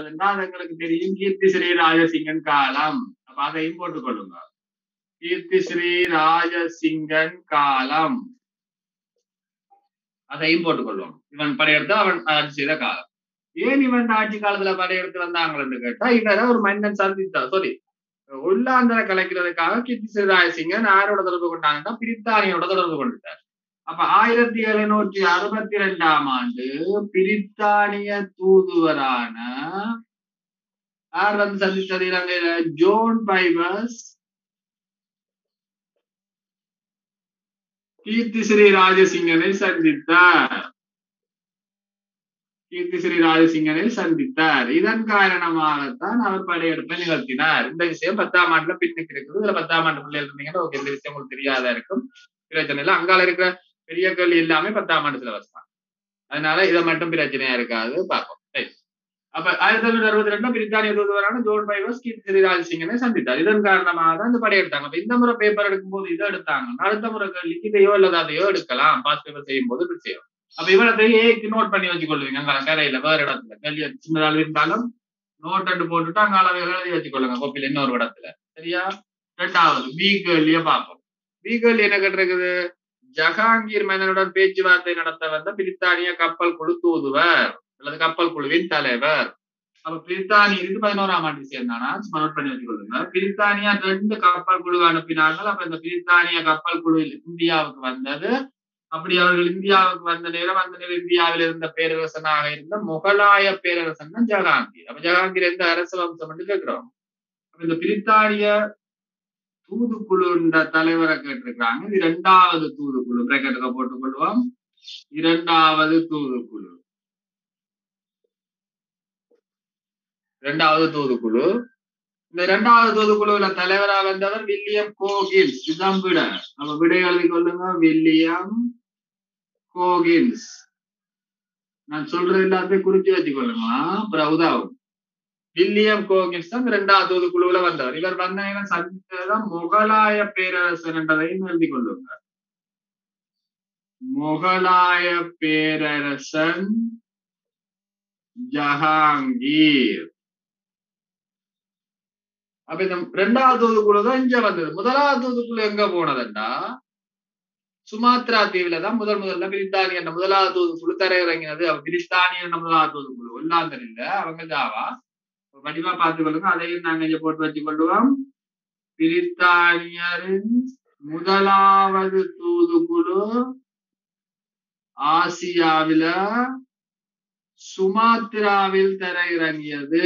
காலங்கள்னா அது எங்களுக்கு தெரியும் கீர்த்தி ஸ்ரீ ராஜசிங்கன் காலம் அப்ப அதையும் போட்டுக்கொள்ளுங்க கீர்த்தி ஸ்ரீ ராஜசிங்கன் காலம் அதையும் போட்டுக்கொள்வோம் இவன் படையெடுத்து அவன் ஆட்சி செய்த காலம் ஏன் இவன் ஆட்சி காலத்துல படையெடுத்து வந்தாங்கன்னு கேட்டா இவரை ஒரு மன்னன் சந்தித்தார் சாரி உள்ளாந்தர கலைக்கிறதுக்காக கீர்த்தி ஸ்ரீ ராஜசிங்கன் யாரோட தொடர்பு கொண்டாங்கன்னா பிரித்தானியோட தொடர்பு கொண்டுட்டார் அப்ப ஆயிரத்தி எழுநூற்றி அறுபத்தி ரெண்டாம் ஆண்டு பிரித்தானிய தூதுவரான யார் வந்து சந்தித்தது இலங்கையில ஜோன் பைபஸ் கீர்த்தி ஸ்ரீ ராஜசிங்கனை சந்தித்தார் கீர்த்தி ஸ்ரீ ராஜசிங்கனை சந்தித்தார் இதன் காரணமாகத்தான் அவர் படையெடுப்பை நிகழ்த்தினார் இந்த விஷயம் பத்தாம் ஆண்டுல பின்னுக்கு இருக்குது இதுல பத்தாம் ஆண்டு பிள்ளைகள் இருந்தீங்கன்னா ஓகே இந்த விஷயம் உங்களுக்கு தெரியாதா இருக்கும் பிரச்சனை இல்லை அங்கால இருக்கிற பெரிய கேள்வி எல்லாமே பத்தாம் ஆண்டு சிலபஸ் தான் அதனால இதை மட்டும் பிரச்சனையா இருக்காது பார்ப்போம் அப்ப ஆயிரத்தி தொள்ளாயிரத்தி அறுபத்தி ரெண்டுல பிரித்தானிய தூதுவரான ஜோன் பைவஸ் கீர்த்தி ராஜசிங்கனை சந்தித்தார் இதன் காரணமாக தான் இந்த படையெடுத்தாங்க அப்ப இந்த முறை பேப்பர் எடுக்கும் போது இதை எடுத்தாங்க அடுத்த முறை கேள்விக்கு இதையோ அல்லது அதையோ எடுக்கலாம் பாஸ் பேப்பர் செய்யும் போது இப்படி செய்யும் அப்ப இவ்வளவு ஏக்கு நோட் பண்ணி வச்சுக்கொள்வீங்க அங்க கரையில வேற இடத்துல கேள்வி சின்னதால் இருந்தாலும் நோட் ரெண்டு போட்டுட்டு அங்க அளவு எழுதி வச்சுக்கொள்ளுங்க கோப்பில இன்னொரு இடத்துல சரியா ரெண்டாவது பி கேள்விய பார்ப்போம் பி கேள்வி என்ன கேட்டிருக்குது ஜஹாங்கீர் மன்னனுடன் பேச்சுவார்த்தை நடத்த வந்த பிரித்தானிய கப்பல் குழு தூதுவர் அல்லது கப்பல் குழுவின் தலைவர் அப்ப பிரித்தானியருக்கு பதினோராம் ஆண்டு சேர்ந்தானா சும்மா நோட் பண்ணி வச்சுக்கொள்ளுங்க பிரித்தானியா ரெண்டு கப்பல் குழு அனுப்பினார்கள் அப்ப இந்த பிரித்தானிய கப்பல் குழு இந்தியாவுக்கு வந்தது அப்படி அவர்கள் இந்தியாவுக்கு வந்த நேரம் அந்த நேரம் இந்தியாவில் இருந்த பேரரசனாக இருந்த முகலாய பேரரசன் தான் ஜஹாங்கீர் அப்ப ஜஹாங்கீர் எந்த அரசு வம்சம் என்று கேட்கிறோம் அப்ப இந்த பிரித்தானிய தூதுக்குழுன்ற தலைவரை கேட்டிருக்காங்க இது இரண்டாவது தூதுக்குழு பிரேக்கெட்டுக்கு போட்டுக் கொள்வோம் இரண்டாவது தூதுக்குழு இரண்டாவது தூதுக்குழு இந்த இரண்டாவது தூதுக்குழுவில தலைவரா வந்தவர் வில்லியம் கோகின்ஸ் இதுதான் விட நம்ம விடை எழுதி கொள்ளுங்க வில்லியம் கோகின்ஸ் நான் சொல்றது எல்லாத்தையும் குறிச்சு வச்சுக்கொள்ளுங்க அப்புறம் உதாவும் வில்லியம் கோகின்ஸ் தான் இரண்டாவது தூதுக்குழுவுல வந்தவர் இவர் வந்த நேரம் சந்தித்ததான் முகலாய பேரரசன் என்றதையும் எழுதி கொள்ளுங்க முகலாய பேரரசன் ஜஹாங்கீர் அப்ப இந்த ரெண்டாவது தூதுக்குழு தான் இங்க வந்தது முதலாவது தூதுக்குழு எங்க போனதுண்டா சுமாத்ரா தீவுல தான் முதல் முதல்ல பிரித்தானிய என்ற முதலாவது தூதுக்குழு தரையிறங்கினது பிரித்தானிய என்ற முதலாவது தூதுக்குழு ஒல்லாந்தர் இல்ல அவங்க ஜாவா வடிவா பார்த்து கொள்ளுங்க அதையும் நாங்க இங்க போட்டு வச்சு கொள்ளுவோம் பிரித்தானியரின் முதலாவது தூதுக்குழு ஆசியாவில சுமாத்திராவில் தரையிறங்கியது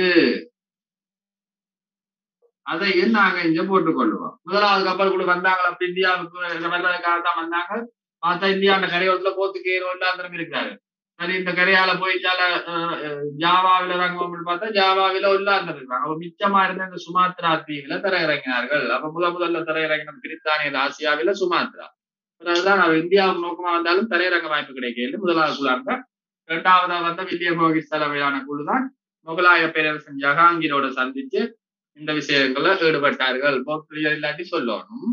அதையும் நாங்க இங்க போட்டுக்கொள்வோம் முதலாவது கப்பல் கூட வந்தாங்க அப்ப இந்தியாவுக்கு வர்றதுக்காக தான் வந்தாங்க பார்த்தா இந்தியா அந்த கரையோரத்துல போத்துக்கேரோ எல்லாத்திலும் இருக்கிறாரு சரி இந்த கரையால போயிட்டால ஜாவாவில இறங்குவோம்னு பார்த்தா ஜாவாவில உள்ளாந்து இருக்காங்க அப்ப மிச்சமா இருந்த இந்த சுமாத்ரா தீவுல தரையிறங்கினார்கள் அப்ப முத முதல்ல தரையிறங்கினது பிரித்தானிய ஆசியாவில சுமாத்ரா அதுதான் அவர் இந்தியாவுக்கு நோக்கமா வந்தாலும் தரையிறங்க வாய்ப்பு கிடைக்கல முதலாவது குழாங்க இரண்டாவதா வந்த வில்லியம் மோகிஸ் தலைமையிலான குழு தான் முகலாய பேரரசன் ஜஹாங்கீரோட சந்திச்சு இந்த விஷயங்கள்ல ஈடுபட்டார்கள் போர்த்துகல் இல்லாட்டி சொல்லணும்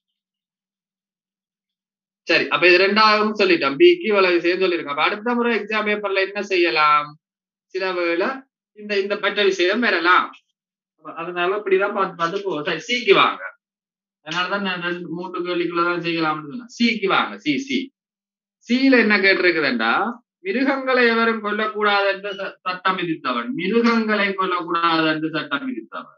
சரி அப்ப இது ரெண்டாவது சொல்லிட்டோம் பிக்கு இவ்வளவு விஷயம் சொல்லியிருக்கோம் அப்ப அடுத்த முறை எக்ஸாம் பேப்பர்ல என்ன செய்யலாம் சில வேளை இந்த இந்த பற்ற விஷயம் பெறலாம் அதனால இப்படிதான் பார்த்து பார்த்து போ சரி சிக்கு வாங்க அதனாலதான் நான் ரெண்டு மூன்று கேள்விக்குள்ளதான் செய்யலாம்னு சொன்னேன் சிக்கு வாங்க சி சி சில என்ன கேட்டிருக்குதுண்டா மிருகங்களை எவரும் கொல்லக்கூடாது என்று சட்டம் விதித்தவன் மிருகங்களை கொல்லக்கூடாது என்று சட்டம் விதித்தவன்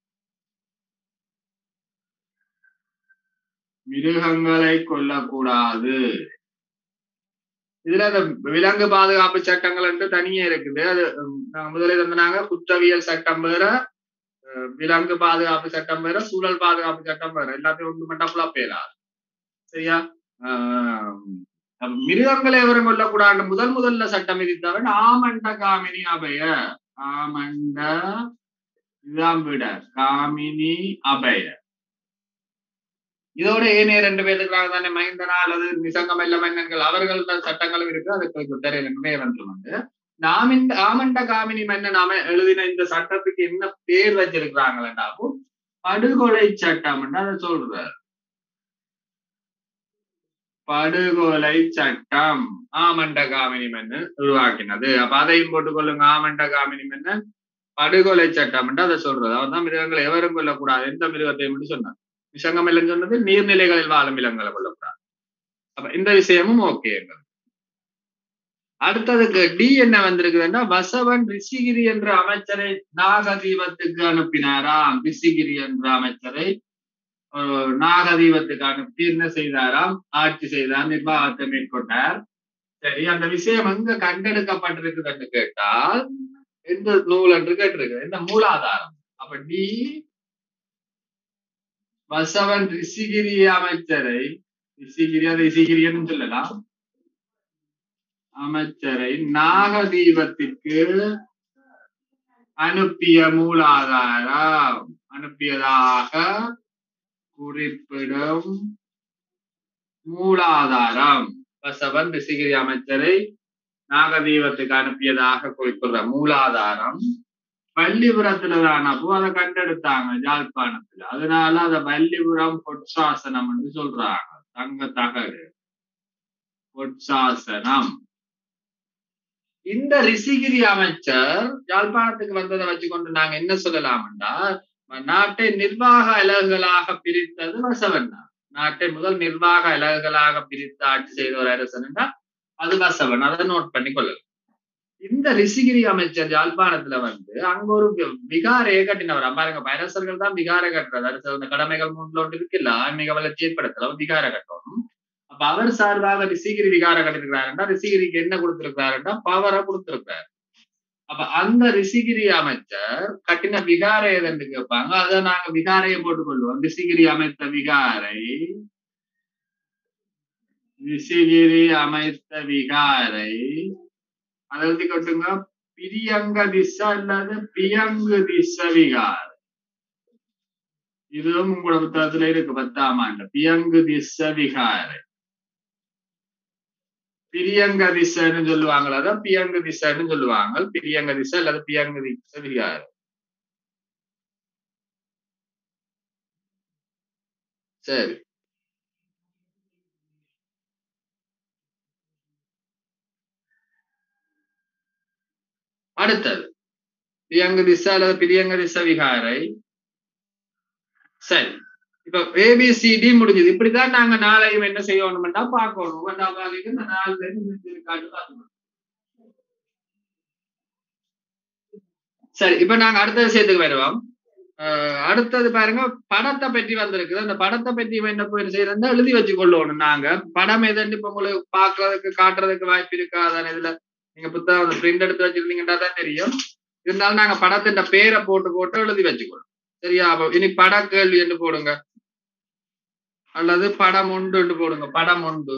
மிருகங்களை கொல்லக்கூடாது இதுல அந்த விலங்கு பாதுகாப்பு சட்டங்கள் என்று தனியே இருக்குது அது முதலில் இருந்தாங்க குற்றவியல் சட்டம் வேற விலங்கு பாதுகாப்பு சட்டம் வேற சூழல் பாதுகாப்பு சட்டம் வேற எல்லாத்தையும் ஒன்று மட்டும் ஃபுல்லா பேராது சரியா மிருகங்களை எவரும் கொல்லக்கூடாது முதல் முதல்ல சட்டம் விதித்தவன் ஆமண்ட காமினி அபய ஆமண்ட இதான் விட காமினி அபய இதோட ஏனைய ரெண்டு பேருக்காக தானே மைந்தனா அல்லது நிசங்கம் இல்ல மன்னன்கள் அவர்கள் சட்டங்களும் இருக்கு அதுக்கு தெரியல நிறைய வந்து வந்து நாமிண்ட ஆமண்ட காமினி மன்னன் நாம எழுதின இந்த சட்டத்துக்கு என்ன பேர் வச்சிருக்கிறாங்களேண்டாவும் படுகொலை சட்டம் அதை சொல்றாரு படுகொலை சட்டம் ஆமண்ட காமினி மன்னன் உருவாக்கினது அப்ப அதையும் போட்டுக்கொள்ளுங்க ஆமண்ட காமினி மன்னன் படுகொலை சட்டம் என்று அதை சொல்றது அவன் தான் மிருகங்களை எவரும் கொல்லக்கூடாது எந்த மிருகத்தையும் என்று சொன்னார் விஷங்கம் இல்லைன்னு சொன்னது நீர்நிலைகளில் வாழும் விலங்குகளை கொல்லக்கூடாது அப்ப இந்த விஷயமும் ஓகே எங்களுக்கு அடுத்ததுக்கு டி என்ன வந்திருக்குதுன்னா வசவன் ரிஷிகிரி என்ற அமைச்சரை நாகதீபத்துக்கு அனுப்பினாராம் ரிஷிகிரி என்ற அமைச்சரை நாகதீபத்துக்கு அனுப்பி என்ன செய்தாராம் ஆட்சி செய்தார் நிர்வாகத்தை மேற்கொண்டார் சரி அந்த விஷயம் எங்க கண்டெடுக்கப்பட்டிருக்குதுன்னு கேட்டால் எந்த நூல் என்று கேட்டிருக்கு எந்த மூலாதாரம் அப்ப டி வசவன் ரிஷிகிரி அமைச்சரை ரிஷிகிரி அது ரிஷிகிரியன்னு சொல்லலாம் அமைச்சரை நாகதீபத்திற்கு அனுப்பிய மூலாதாரம் அனுப்பியதாக குறிப்பிடும் மூலாதாரம் பசவன் ரிஷிகிரி அமைச்சரை நாகதீபத்துக்கு அனுப்பியதாக குறிப்பிடுற மூலாதாரம் வள்ளிபுரத்துலதான் அப்போ அதை கண்டெடுத்தாங்க யாழ்ப்பாணத்துல அதனால அத வள்ளிபுரம் பொற்சாசனம் என்று சொல்றாங்க தங்க தகடு பொற்சாசனம் இந்த ரிஷிகிரி அமைச்சர் யாழ்ப்பாணத்துக்கு வந்ததை வச்சுக்கொண்டு நாங்க என்ன சொல்லலாம்டா நாட்டை நிர்வாக அலகுகளாக பிரித்தது வசவன் தான் நாட்டை முதல் நிர்வாக அலகுகளாக பிரித்து ஆட்சி செய்த ஒரு அரசன் அது வசவன் அதை நோட் பண்ணி கொள்ளலாம் இந்த ரிஷிகிரி அமைச்சர் யாழ்ப்பாணத்துல வந்து அங்க ஒரு விகாரையை கட்டினவர் பாருங்க அரசர்கள் தான் விகாரை கட்டுறது அரசு கடமைகள் மூன்றுல ஒன்று இருக்குல்ல ஆன்மீக வளர்ச்சி ஏற்படுத்தலாம் விகாரை கட்டணும் அப்ப அவர் சார்பாக ரிஷிகிரி விகார கட்டிருக்கிறாருன்னா ரிஷிகிரிக்கு என்ன கொடுத்திருக்கிறாருன்னா பவரை கொடுத்திருக்கிறாரு அப்ப அந்த ரிஷிகிரி அமைச்சர் கட்டின விகாரை எதுன்னு கேட்பாங்க அதை நாங்க விகாரையை போட்டுக்கொள்வோம் ரிஷிகிரி அமைத்த விகாரை ரிஷிகிரி அமைத்த விகாரை அதை எழுதி கொட்டுங்க பிரியங்க திச அல்லது பியங்கு திச விகாரை இதுவும் உங்களோட புத்தகத்துல இருக்கு பத்தாம் ஆண்டு பியங்கு திச விகாரை பிரியங்க திசைன்னு சொல்லுவாங்களா அதான் பியங்கு திசைன்னு சொல்லுவாங்க பிரியங்க திசை அல்லது பியங்கு திசை விகாரம் சரி அடுத்தது பிரியங்கு திசை அல்லது பிரியங்க திசை விகாரை சரி இப்ப ஏபிசிடி முடிஞ்சது இப்படிதான் நாங்க நாளையும் என்ன செய்யணும்னா பார்க்கணும் ஒன்றாம் வகைக்கு இந்த நாலு சரி இப்ப நாங்க அடுத்த விஷயத்துக்கு வருவோம் அடுத்தது பாருங்க படத்தை பற்றி வந்திருக்குது அந்த படத்தை பற்றி என்ன போய் செய்யறதா எழுதி வச்சு கொள்ளணும் நாங்க படம் எதுன்னு இப்ப உங்களுக்கு பாக்குறதுக்கு காட்டுறதுக்கு வாய்ப்பு இருக்காதான இதுல நீங்க புத்தகம் பிரிண்ட் எடுத்து வச்சிருந்தீங்கன்னா தான் தெரியும் இருந்தாலும் நாங்க படத்தின் பேரை போட்டு போட்டு எழுதி வச்சுக்கணும் சரியா அப்ப இனி பட கேள்வி என்று போடுங்க அல்லது படம் உண்டு போடுங்க படம் உண்டு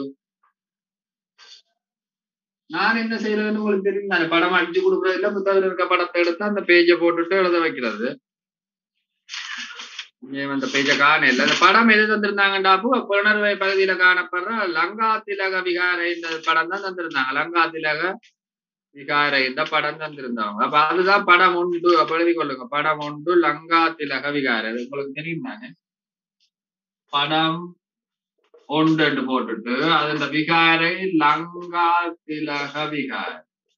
நான் என்ன செய்யறதுன்னு உங்களுக்கு தெரியும் தானே படம் அடிச்சு கொடுக்குறது இல்ல புத்தகத்தில் இருக்க படத்தை எடுத்து அந்த பேஜை போட்டுட்டு எழுத வைக்கிறது அந்த பேஜை காண இல்ல அந்த படம் எது தந்திருந்தாங்கண்டாப்போ புலனர்வை பகுதியில காணப்படுற லங்கா திலக விகார இந்த படம் தான் தந்திருந்தாங்க லங்கா திலக விகார இந்த படம் தந்திருந்தவங்க அப்ப அதுதான் படம் உண்டு அப்ப எழுதி கொள்ளுங்க படம் உண்டு லங்கா திலக விகார அது உங்களுக்கு தெரியும் தானே படம் ஒன்று போட்டுட்டு அது இந்த விகாரை லங்கா திலக விகார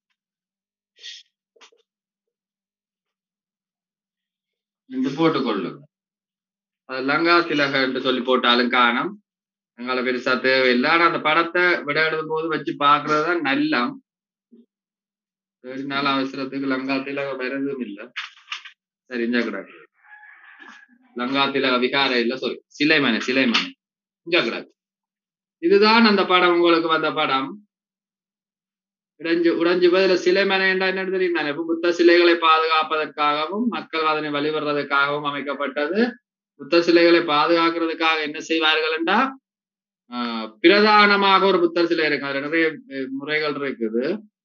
என்று போட்டுக்கொள்ளுங்க அது லங்கா திலக என்று சொல்லி போட்டாலும் காணும் எங்களை பெருசா தேவையில்லை ஆனா அந்த படத்தை விட எழுதும் போது வச்சு பாக்குறதுதான் நல்லம் ஏழு நாள் அவசரத்துக்கு லங்கா திலக வரதும் இல்லை சரி கூடாது லங்கா திலக விகார இல்ல சொல்லி சிலைமனை சிலைமனை கூடாது இதுதான் அந்த படம் உங்களுக்கு வந்த படம் உடைஞ்சு உடைஞ்சு பதில சிலை மனைண்டா என்ன தெரியும் இப்ப புத்த சிலைகளை பாதுகாப்பதற்காகவும் மக்கள் அதனை வழிபடுறதுக்காகவும் அமைக்கப்பட்டது புத்த சிலைகளை பாதுகாக்கிறதுக்காக என்ன செய்வார்கள் என்றா ஆஹ் பிரதானமாக ஒரு புத்தர் சிலை இருக்கு அதுல நிறைய முறைகள் இருக்குது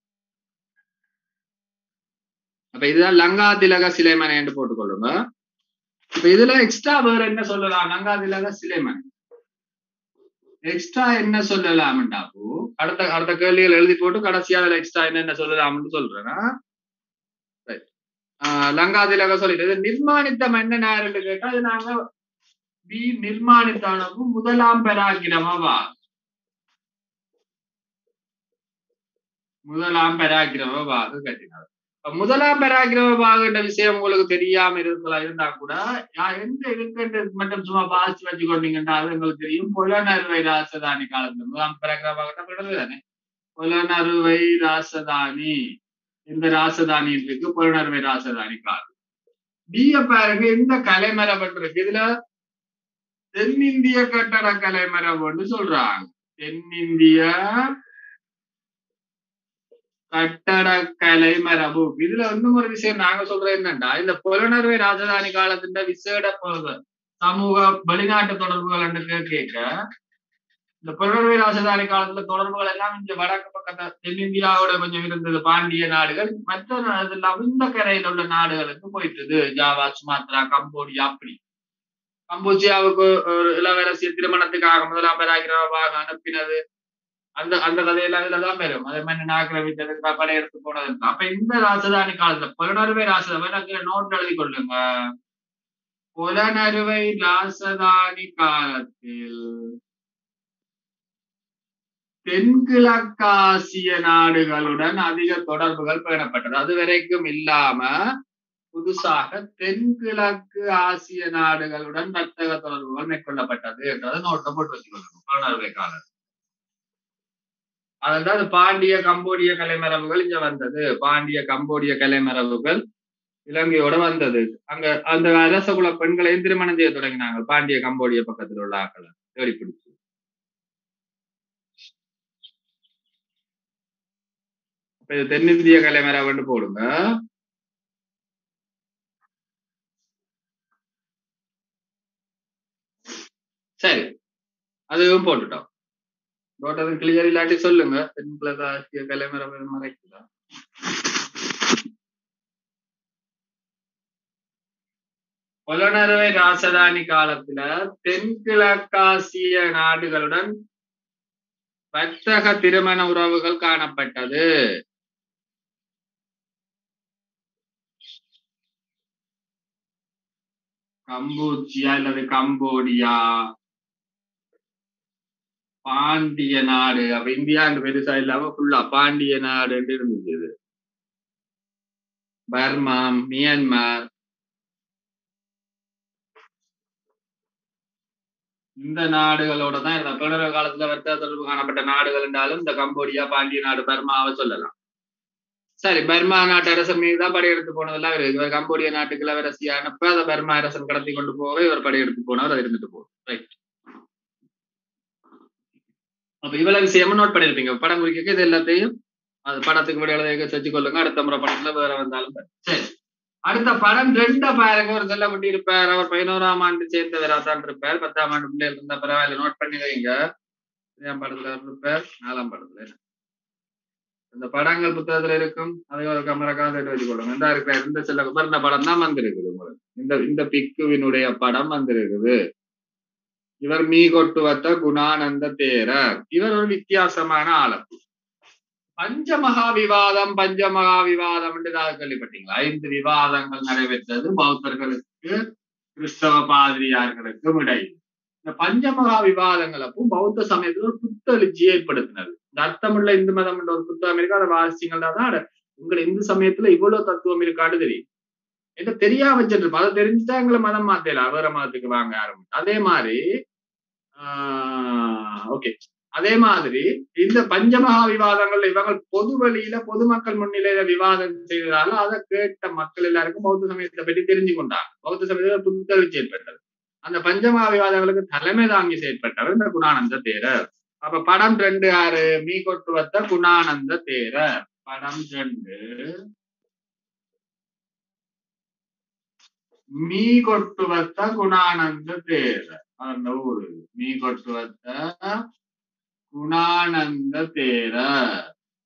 அப்ப இதுதான் லங்கா திலக சிலைமனை என்று போட்டுக்கொள்ளுங்க இப்ப இதுல எக்ஸ்ட்ரா வேற என்ன சொல்லலாம் லங்கா திலக சிலைமனை எக்ஸ்ட்ரா என்ன சொல்லலாம்டாப்போ அடுத்த அடுத்த கேள்விகள் எழுதி போட்டு கடைசியா அதுல எக்ஸ்ட்ரா என்னென்ன சொல்லலாம்னு சொல்றேன்னா லங்கா திலக சொல்லிட்டு நிர்மாணித்த மன்னன் யாருன்னு கேட்டா அது நாங்க பி நிர்மாணித்தானவும் முதலாம் பெராக்கிரமவா முதலாம் பெராக்கிரமவாக கட்டினார் முதலாம் பராக்கிரமபாகுன்ற விஷயம் உங்களுக்கு தெரியாம இருக்கலாம் இருந்தா கூட யா- எந்த இருக்குன்றது மட்டும் சும்மா பாசிச்சு வச்சுக்கொண்டீங்கன்னா அது உங்களுக்கு தெரியும் புலனறுவை ராசதானி காலத்துல முதலாம் பராக்கிரமபாகத்தான் புலனறுவை தானே புலனறுவை ராசதானி இந்த ராசதானி இருக்கு புலனறுவை ராசதானி காலம் பிய பாருங்க இந்த கலைமரபன் இருக்கு இதுல தென்னிந்திய கட்டட கலைமரபுன்னு சொல்றாங்க தென்னிந்திய கட்டடக்கலை மரபு இதுல இன்னும் ஒரு விஷயம் நாங்க சொல்றது என்னன்னா இந்த புலனறுவை ராஜதானி காலத்துல விசேட ப- சமூக வெளிநாட்டு தொடர்புகள் கேட்க இந்த புலனறுவை ராஜதானி காலத்துல தொடர்புகள் எல்லாம் இந்த வடக்கு பக்கத்துல தென்னிந்தியாவோட கொஞ்சம் இருந்தது பாண்டிய நாடுகள் மற்ற இதெல்லாம் இந்த கரையில் உள்ள நாடுகளுக்கு போயிட்டது ஜாவா சுமாத்ரா கம்போடியா அப்படி கம்போடியாவுக்கு ஒரு இளவரசிய திருமணத்துக்காக முதலாம் பேராகிரவாக அனுப்பினது அந்த அந்த கதையெல்லாம் இதுலதான் வரும் அதே மாதிரி நாக்கிரமித்தது படையெடுத்து போனது அப்ப இந்த ராசதானி காலத்துல புலனறுவை ராசதானி நோட் எழுதி கொள்ளுங்க புலனறுவை ராசதானி காலத்தில் தென்கிழக்காசிய நாடுகளுடன் அதிக தொடர்புகள் பேணப்பட்டது அது வரைக்கும் இல்லாம புதுசாக தென்கிழக்கு ஆசிய நாடுகளுடன் வர்த்தக தொடர்புகள் மேற்கொள்ளப்பட்டது என்றதை நோட்டை போட்டு வச்சுக்கொள்ளணும் புலனறுவை காலம் அதுதான் அது பாண்டிய கம்போடிய கலைமரபுகள் இங்க வந்தது பாண்டிய கம்போடிய கலைமரபுகள் இலங்கையோட வந்தது அங்க அந்த அரச குல பெண்களையும் திருமணம் செய்ய தொடங்கினாங்க பாண்டிய கம்போடிய பக்கத்துல உள்ள ஆக்களை தேடி பிடிச்சு அப்ப இது தென்னிந்திய கலைமரபுன்னு போடுங்க சரி அதுவும் போட்டுட்டோம் போட்டது கிளியர் இல்லாட்டி சொல்லுங்க தென்கிழக்கு ஆசிய கலைமரபு மறைக்குதா புலனறுவை ராசதானி காலத்துல தென்கிழக்காசிய நாடுகளுடன் வர்த்தக திருமண உறவுகள் காணப்பட்டது கம்பூச்சியா அல்லது கம்போடியா பாண்டிய நாடு அப்ப இந்தியான்னு பெருசா இல்லாம ஃபுல்லா பாண்டிய நாடுன்னு இருந்துச்சு இது பர்மா மியான்மர் இந்த நாடுகளோட தான் இருந்த பிறகு காலத்துல வர்த்தக தொடர்பு காணப்பட்ட நாடுகள் என்றாலும் இந்த கம்போடியா பாண்டிய நாடு பர்மாவை சொல்லலாம் சரி பர்மா நாட்டு அரசன் மீது தான் படையெடுத்து போனதெல்லாம் இருக்கு இவர் கம்போடிய நாட்டுக்கு இளவரசி அனுப்ப அதை பர்மா அரசன் கடத்தி கொண்டு போக இவர் படையெடுத்து போனவர் அது இருந்துட்டு போகும் ரைட் அப்ப இவ்வளவு விஷயமும் நோட் பண்ணிருப்பீங்க படம் குறிக்க இது எல்லாத்தையும் அது படத்துக்கு முன்னாடி எழுத வச்சு கொள்ளுங்க அடுத்த முறை படத்துல வேற வந்தாலும் சரி. சரி அடுத்த படம் ரெண்ட பாருங்க ஒரு செல்ல குட்டி இருப்பார் அவர் பதினோராம் ஆண்டு சேர்ந்தவரா தான் இருப்பார் பத்தாம் ஆண்டு பிள்ளைகள் இருந்தா பரவாயில்ல நோட் பண்ணி வைங்க அஞ்சாம் படத்துல அவர் இருப்பார் நாலாம் படத்துல இந்த படங்கள் புத்தகத்துல இருக்கும் அதை ஒரு கமரக்காக வச்சு கொள்ளுங்க இந்த இருக்கிற இந்த செல்ல இந்த படம் தான் வந்திருக்குது உங்களுக்கு இந்த இந்த பிக்குவினுடைய படம் வந்திருக்குது இவர் மீ கொட்டுவத்த குணானந்த தேரர் இவர் ஒரு வித்தியாசமான ஆளம் பஞ்சமகா விவாதம் பஞ்சமகா விவாதம் என்று ஏதாவது கேள்விப்பட்டீங்களா ஐந்து விவாதங்கள் நடைபெற்றது பௌத்தர்களுக்கு கிறிஸ்தவ பாதிரியார்களுக்கும் இடையில் இந்த பஞ்சமகா விவாதங்கள் அப்போ பௌத்த சமயத்துல ஒரு புத்தெழுச்சி ஏற்படுத்தினது இந்த அர்த்தமுள்ள இந்து மதம் என்ற ஒரு புத்தகம் இருக்கு அதை வாசிச்சீங்கன்னா தான் அட, உங்களை இந்து சமயத்துல இவ்வளவு தத்துவம் இருக்கான்னு தெரியும் என்ன தெரியாம வச்சிருப்போம் அதை தெரிஞ்சுட்டா எங்களை மதம் மாத்தலாம் வேற மதத்துக்கு வாங்க ஆரம்பிச்சு அதே மாதிரி ஓகே அதே மாதிரி இந்த பஞ்சமகா விவாதங்கள்ல இவங்க பொது வழியில பொதுமக்கள் முன்னிலையில விவாதம் செய்ததால அதை கேட்ட மக்கள் எல்லாருக்கும் பௌத்த சமயத்தை பற்றி தெரிஞ்சு கொண்டாங்க பௌத்த சமயத்துல புத்தறிவு ஏற்பட்டது அந்த பஞ்சமகா விவாதங்களுக்கு தலைமை தாங்கி செயற்பட்டவர் இந்த குணானந்த தேரர் அப்ப படம் ரெண்டு ஆறு மீ கொட்டுவத்த குணானந்த தேரர் படம் ரெண்டு மீ கொட்டுவத்த குணானந்த தேரர் அந்த ஊரு மீ கொட்டுவத்த குணானந்த தேரர்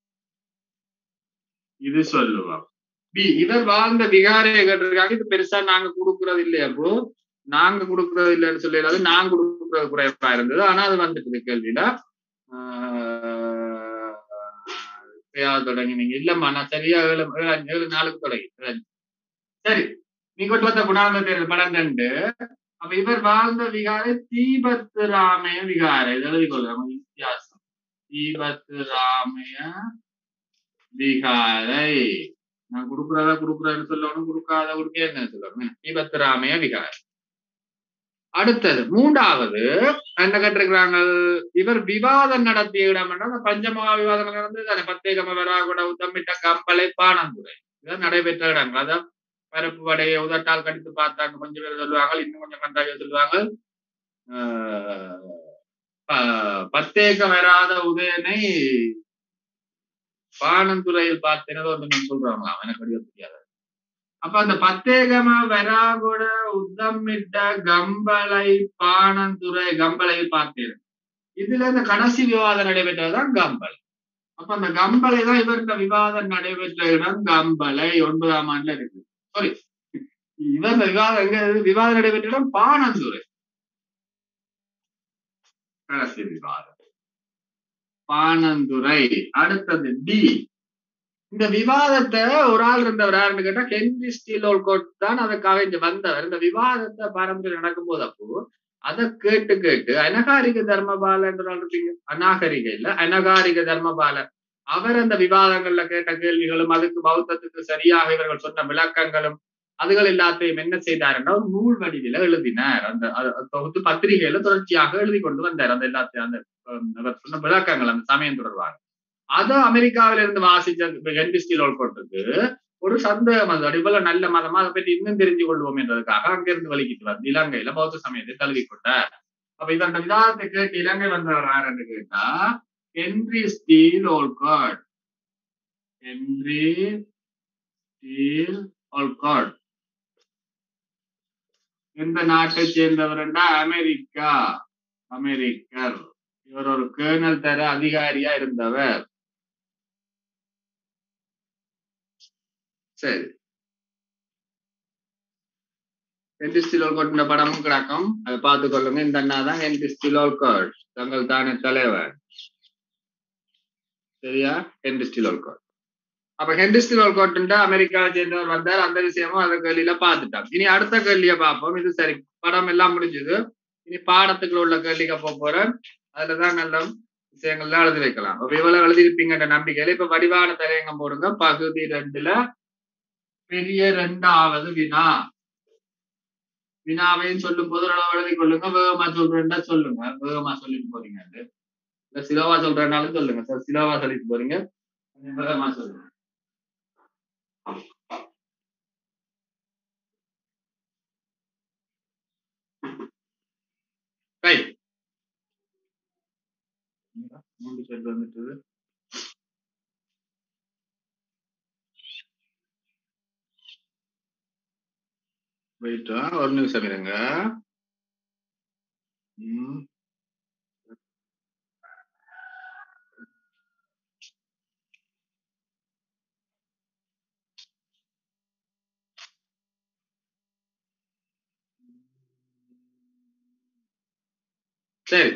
இது சொல்லுவோம் பி இவர் வாழ்ந்த விகாரையை கேட்டிருக்காங்க இது பெருசா நாங்க கொடுக்கறது இல்லையா அப்போ நாங்க கொடுக்கறது இல்லைன்னு சொல்லிடாது நாங்க கொடுக்கறது குறைப்பா இருந்தது ஆனா அது வந்துட்டு கேள்வியில ஆஹ் தொடங்கினீங்க இல்லம்மா நான் சரியா ஏழு ஏழு அஞ்சு ஏழு நாளுக்கு தொடங்கி ஏழு அஞ்சு. சரி நீ கொண்டு வந்த குணானந்த தேர்தல் படம் ரெண்டு அப்ப இவர் வாழ்ந்த விகாரை தீபத்து ராமய விகாரை இது எழுதி கொள்ளுங்க வித்தியாசம் தீபத்து ராமய விகாரை நான் கொடுக்குறதா கொடுக்குறேன்னு சொல்லணும் கொடுக்காத கொடுக்க என்ன சொல்லணும் தீபத்திராமய விகாரம் அடுத்தது மூன்றாவது என்ன கேட்டிருக்கிறாங்க இவர் விவாதம் நடத்திய இடம் என்ன அந்த பஞ்சமகா விவாதம் நடந்து தானே பத்தேகம வராகுட உத்தமிட்ட கம்பளை பானந்துரை இதான் நடைபெற்ற இடங்கள் அதான் பரப்பு வடையை உதட்டால் கடித்து பார்த்தாங்க கொஞ்சம் பேர் சொல்லுவாங்க இன்னும் கொஞ்சம் கண்டாக சொல்லுவாங்க பத்தேகம் வராத உதயனை பானந்துறையில் பார்த்தேனதோ ஒன்று நான் சொல்றாங்களாம் எனக்கு வடிவ தெரியாது அப்ப அந்த பத்தேகம வராகுட உத்தமிட்ட கம்பளை பானந்துறை கம்பளையில் பார்த்தேன் இதுல இந்த கடைசி விவாதம் நடைபெற்றதுதான் கம்பளை அப்ப அந்த கம்பளை தான் இவர் இந்த விவாதம் நடைபெற்ற இடம் கம்பளை ஒன்பதாம் ஆண்டுல இருக்கு சாரி இவர் இந்த விவாதம் எங்க விவாதம் நடைபெற்ற இடம் பானந்துறை கடைசி விவாதம் பானந்துரை அடுத்தது டி இந்த விவாதத்தை ஒரு ஆள் இருந்தவர் யாருன்னு கேட்டா ஹென்ரி ஸ்டீலோல் கோட் தான் அதுக்காக இங்க வந்தவர் இந்த விவாதத்தை பாரம்பரியம் நடக்கும் போது அப்போ அதை கேட்டு கேட்டு அனகாரிக தர்மபால என்ற இருப்பீங்க அநாகரிக இல்ல அனகாரிக தர்மபால அவர் அந்த விவாதங்கள்ல கேட்ட கேள்விகளும் அதுக்கு பௌத்தத்துக்கு சரியாக இவர்கள் சொன்ன விளக்கங்களும் அதுகள் எல்லாத்தையும் என்ன செய்தாருன்னா ஒரு நூல் வடிவில எழுதினார் அந்த தொகுத்து பத்திரிகையில தொடர்ச்சியாக எழுதி கொண்டு வந்தார் அந்த எல்லாத்தையும் அந்த அவர் சொன்ன விளக்கங்கள் அந்த சமயம் தொடர்பாக அதை அமெரிக்காவில இருந்து வாசிச்ச ஹென்ரி ஸ்டீல் கொண்டது ஒரு சந்தேகம் அது இவ்வளவு நல்ல மதமா அதை பற்றி இன்னும் தெரிஞ்சு கொள்வோம் என்றதுக்காக அங்கிருந்து வலிக்கிட்டு வந்து இலங்கையில பௌத்த சமயத்தை தழுவி கொண்டார் அப்ப இவன் அந்த விவாதத்தை கேட்டு இலங்கை வந்தவர் யாருன்னு கேட்டா Henry Steel Olcott Henry Steel Olcott எந்த நாட்டை சேர்ந்தவர்னா அமெரிக்கா அமெரிக்கர் இவர் ஒரு கேர்னல் தர அதிகாரியா இருந்தவர் சரி ஹென்ரி ஸ்டிலோல்கோட் இந்த படமும் கிடக்கும் அதை பார்த்து கொள்ளுங்க இந்த அண்ணா தான் ஹென்ரி ஸ்டிலோல்கோட் தங்கள் தானே தலைவர் சரியா ஹென்ரி ஸ்டிலோல்கோட் அப்ப ஹென்ரி ஸ்டிலோல்கோட் அமெரிக்காவை சேர்ந்தவர் வந்தார் அந்த விஷயமும் அந்த கேள்வியில பார்த்துட்டோம் இனி அடுத்த கேள்விய பார்ப்போம் இது சரி படம் எல்லாம் முடிஞ்சது இனி பாடத்துக்குள்ள உள்ள கேள்விக்க போக போறேன் அதுலதான் நல்ல விஷயங்கள்லாம் எழுதி வைக்கலாம் அப்ப இவ்வளவு எழுதிருப்பீங்கன்ற நம்பிக்கையில இப்ப வடிவான தலையங்கம் போடுங்க பகுதி ரெண்டுல பெரிய ரெண்டாவது வினா வினாவையும் சொல்லும் போது எழுதி கொள்ளுங்க வேகமா சொல்றேன்டா சொல்லுங்க வேகமா சொல்லிட்டு போறீங்க இல்ல சிலோவா சொல்றேன்னாலும் சொல்லுங்க சார் சிலோவா சொல்லிட்டு போறீங்க வேகமா சொல்லுங்க ரைட் மூன்று செல் வந்துட்டு வெயிட்டா ஒரு நிமிஷம் இருங்க சரி